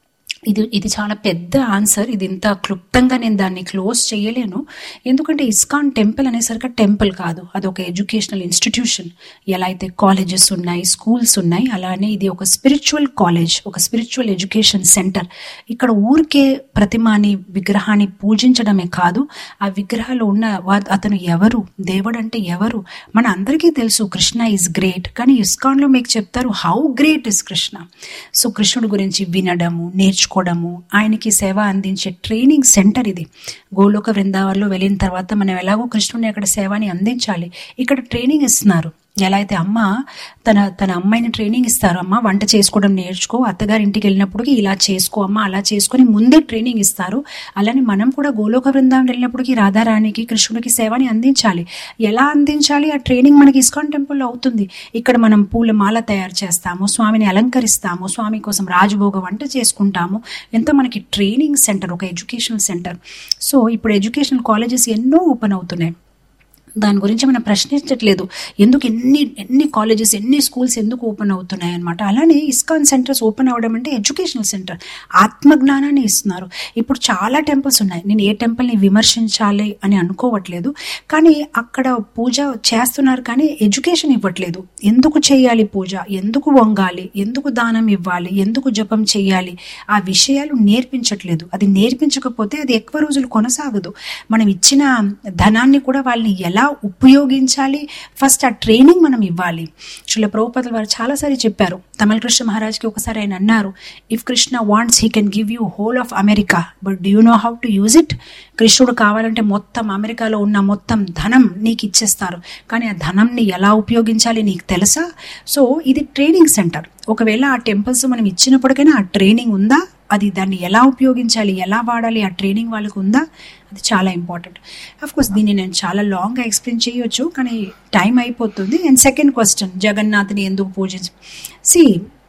ఇది ఇది చాలా పెద్ద ఆన్సర్ ఇది ఇంత క్లుప్తంగా నేను దాన్ని క్లోజ్ చేయలేను ఎందుకంటే ఇస్కాన్ టెంపుల్ అనేసరికి టెంపుల్ కాదు అది ఒక ఎడ్యుకేషనల్ ఇన్స్టిట్యూషన్ ఎలా అయితే కాలేజెస్ ఉన్నాయి స్కూల్స్ ఉన్నాయి అలానే ఇది ఒక స్పిరిచువల్ కాలేజ్ ఒక స్పిరిచువల్ ఎడ్యుకేషన్ సెంటర్ ఇక్కడ ఊరికే ప్రతిమాని విగ్రహాన్ని పూజించడమే కాదు ఆ విగ్రహాలు ఉన్న వా- అతను ఎవరు దేవుడు అంటే ఎవరు మన అందరికీ తెలుసు కృష్ణ ఈజ్ గ్రేట్ కానీ ఇస్కాన్లో మీకు చెప్తారు how great is Krishna so కృష్ణుడు గురించి వినడము నేర్చుకోవడము ఆయనకి సేవ అందించే ట్రైనింగ్ సెంటర్ ఇది గోలోక బృందావనంలో వెళ్ళిన తర్వాత మనం ఎలాగో కృష్ణుని అక్కడ సేవని అందించాలి ఇక్కడ ట్రైనింగ్ ఇస్తున్నారు ఎలా అయితే అమ్మ తన తన అమ్మాయిని ట్రైనింగ్ ఇస్తారు అమ్మ వంట చేసుకోవడం నేర్చుకో అత్తగారి ఇంటికి వెళ్ళినప్పటికి ఇలా చేసుకో అమ్మ అలా చేసుకొని ముందే ట్రైనింగ్ ఇస్తారు అలానే మనం కూడా గోలోక బృందావనం వెళ్ళినప్పటికీ రాధారాణికి కృష్ణుడికి సేవని అందించాలి ఎలా అందించాలి ఆ ట్రైనింగ్ మనకి ఇస్కాన్ టెంపుల్లో అవుతుంది ఇక్కడ మనం పూల మాల తయారు చేస్తాము స్వామిని అలంకరిస్తాము స్వామి కోసం రాజభోగ వంట చేసుకుంటాము ఎంతో మనకి ట్రైనింగ్ సెంటర్ ఒక ఎడ్యుకేషనల్ సెంటర్ సో ఇప్పుడు ఎడ్యుకేషనల్ కాలేజెస్ ఎన్నో ఓపెన్ అవుతున్నాయి దాని గురించి మనం ప్రశ్నించట్లేదు ఎందుకు ఎన్ని ఎన్ని కాలేజెస్ ఎన్ని స్కూల్స్ ఎందుకు ఓపెన్ అవుతున్నాయి అనమాట అలానే ఇస్కాన్ సెంటర్స్ ఓపెన్ అవ్వడం అంటే ఎడ్యుకేషనల్ సెంటర్ ఆత్మజ్ఞానాన్ని ఇస్తున్నారు ఇప్పుడు చాలా టెంపుల్స్ ఉన్నాయి నేను ఏ టెంపుల్ని విమర్శించాలి అని అనుకోవట్లేదు కానీ అక్కడ పూజ చేస్తున్నారు కానీ ఎడ్యుకేషన్ ఇవ్వట్లేదు ఎందుకు చేయాలి పూజ ఎందుకు వంగాలి ఎందుకు దానం ఇవ్వాలి ఎందుకు జపం చేయాలి ఆ విషయాలు నేర్పించట్లేదు అది నేర్పించకపోతే అది ఎక్కువ రోజులు కొనసాగదు మనం ఇచ్చిన ధనాన్ని కూడా వాళ్ళని ఎలా ఉపయోగించాలి ఫస్ట్ ఆ ట్రైనింగ్ మనం ఇవ్వాలి శిల ప్రభుపతుల వారు చాలాసారి చెప్పారు తమిళ కృష్ణ మహారాజ్కి ఒకసారి ఆయన అన్నారు if Krishna wants he can give you whole of America but do you know how to use it కృష్ణుడు కావాలంటే మొత్తం అమెరికాలో ఉన్న మొత్తం ధనం నీకు ఇచ్చేస్తారు కానీ ఆ ధనంని ఎలా ఉపయోగించాలి నీకు తెలుసా సో ఇది ట్రైనింగ్ సెంటర్ ఒకవేళ ఆ టెంపుల్స్ మనం ఇచ్చినప్పటికైనా ఆ ట్రైనింగ్ ఉందా అది దాన్ని ఎలా ఉపయోగించాలి ఎలా వాడాలి ఆ ట్రైనింగ్ వాళ్ళకు ఉందా అది చాలా ఇంపార్టెంట్ అఫ్ కోర్స్ దీన్ని నేను చాలా లాంగ్గా ఎక్స్ప్లెయిన్ చేయొచ్చు కానీ టైం అయిపోతుంది అండ్ సెకండ్ క్వశ్చన్ జగన్నాథ్ని ఎందుకు పూజించ సి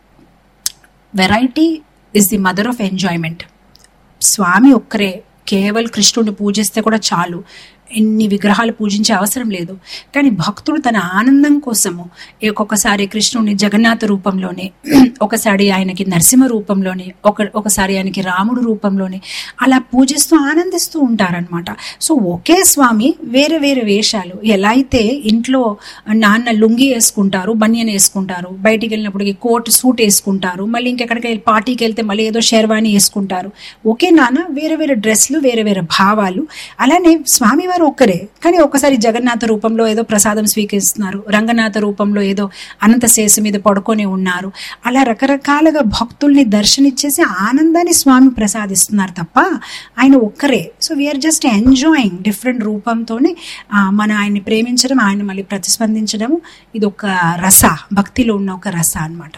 variety is the mother of enjoyment స్వామి ఒక్కరే కేవలం కృష్ణుడిని పూజిస్తే కూడా చాలు ఎన్ని విగ్రహాలు పూజించే అవసరం లేదు కానీ భక్తుడు తన ఆనందం కోసము ఒక్కొక్కసారి కృష్ణుడిని జగన్నాథ రూపంలోనే ఒకసారి ఆయనకి నరసింహ రూపంలోనే ఒక ఒకసారి ఆయనకి రాముడు రూపంలోనే అలా పూజిస్తూ ఆనందిస్తూ ఉంటారనమాట సో ఒకే స్వామి వేరే వేరే వేషాలు ఎలా అయితే ఇంట్లో నాన్న లుంగి వేసుకుంటారు బనియన్ వేసుకుంటారు బయటికి వెళ్ళినప్పటికి కోట్ సూట్ వేసుకుంటారు మళ్ళీ ఇంకెక్కడికి వెళ్ళి పార్టీకి వెళ్తే మళ్ళీ ఏదో షెర్వాణి వేసుకుంటారు ఒకే నాన్న వేరే వేరే డ్రెస్లు వేరే వేరే భావాలు అలానే స్వామివారు ఒక్కరే కానీ ఒకసారి జగన్నాథ రూపంలో ఏదో ప్రసాదం స్వీకరిస్తున్నారు రంగనాథ రూపంలో ఏదో అనంత శేషు మీద పడుకొని ఉన్నారు అలా రకరకాలుగా భక్తుల్ని దర్శనిచ్చేసి ఆనందాన్ని స్వామి ప్రసాదిస్తున్నారు తప్ప ఆయన ఒక్కరే so we are just enjoying different రూపంతోనే ఆ, మన ఆయన్ని ప్రేమించడం ఆయన మళ్ళీ ప్రతిస్పందించడం ఇది ఒక రస భక్తిలో ఉన్న ఒక రస అన్నమాట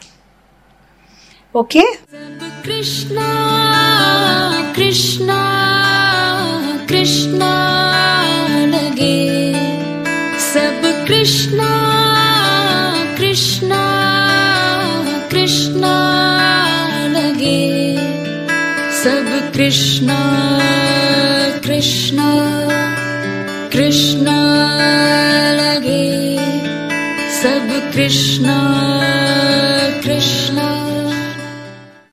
ఓకే सब कृष्णा कृष्णा कृष्णा लगे सब कृष्णा कृष्णा कृष्णा लगे सब कृष्णा कृष्णा कृष्णा लगे सब कृष्णा कृष्णा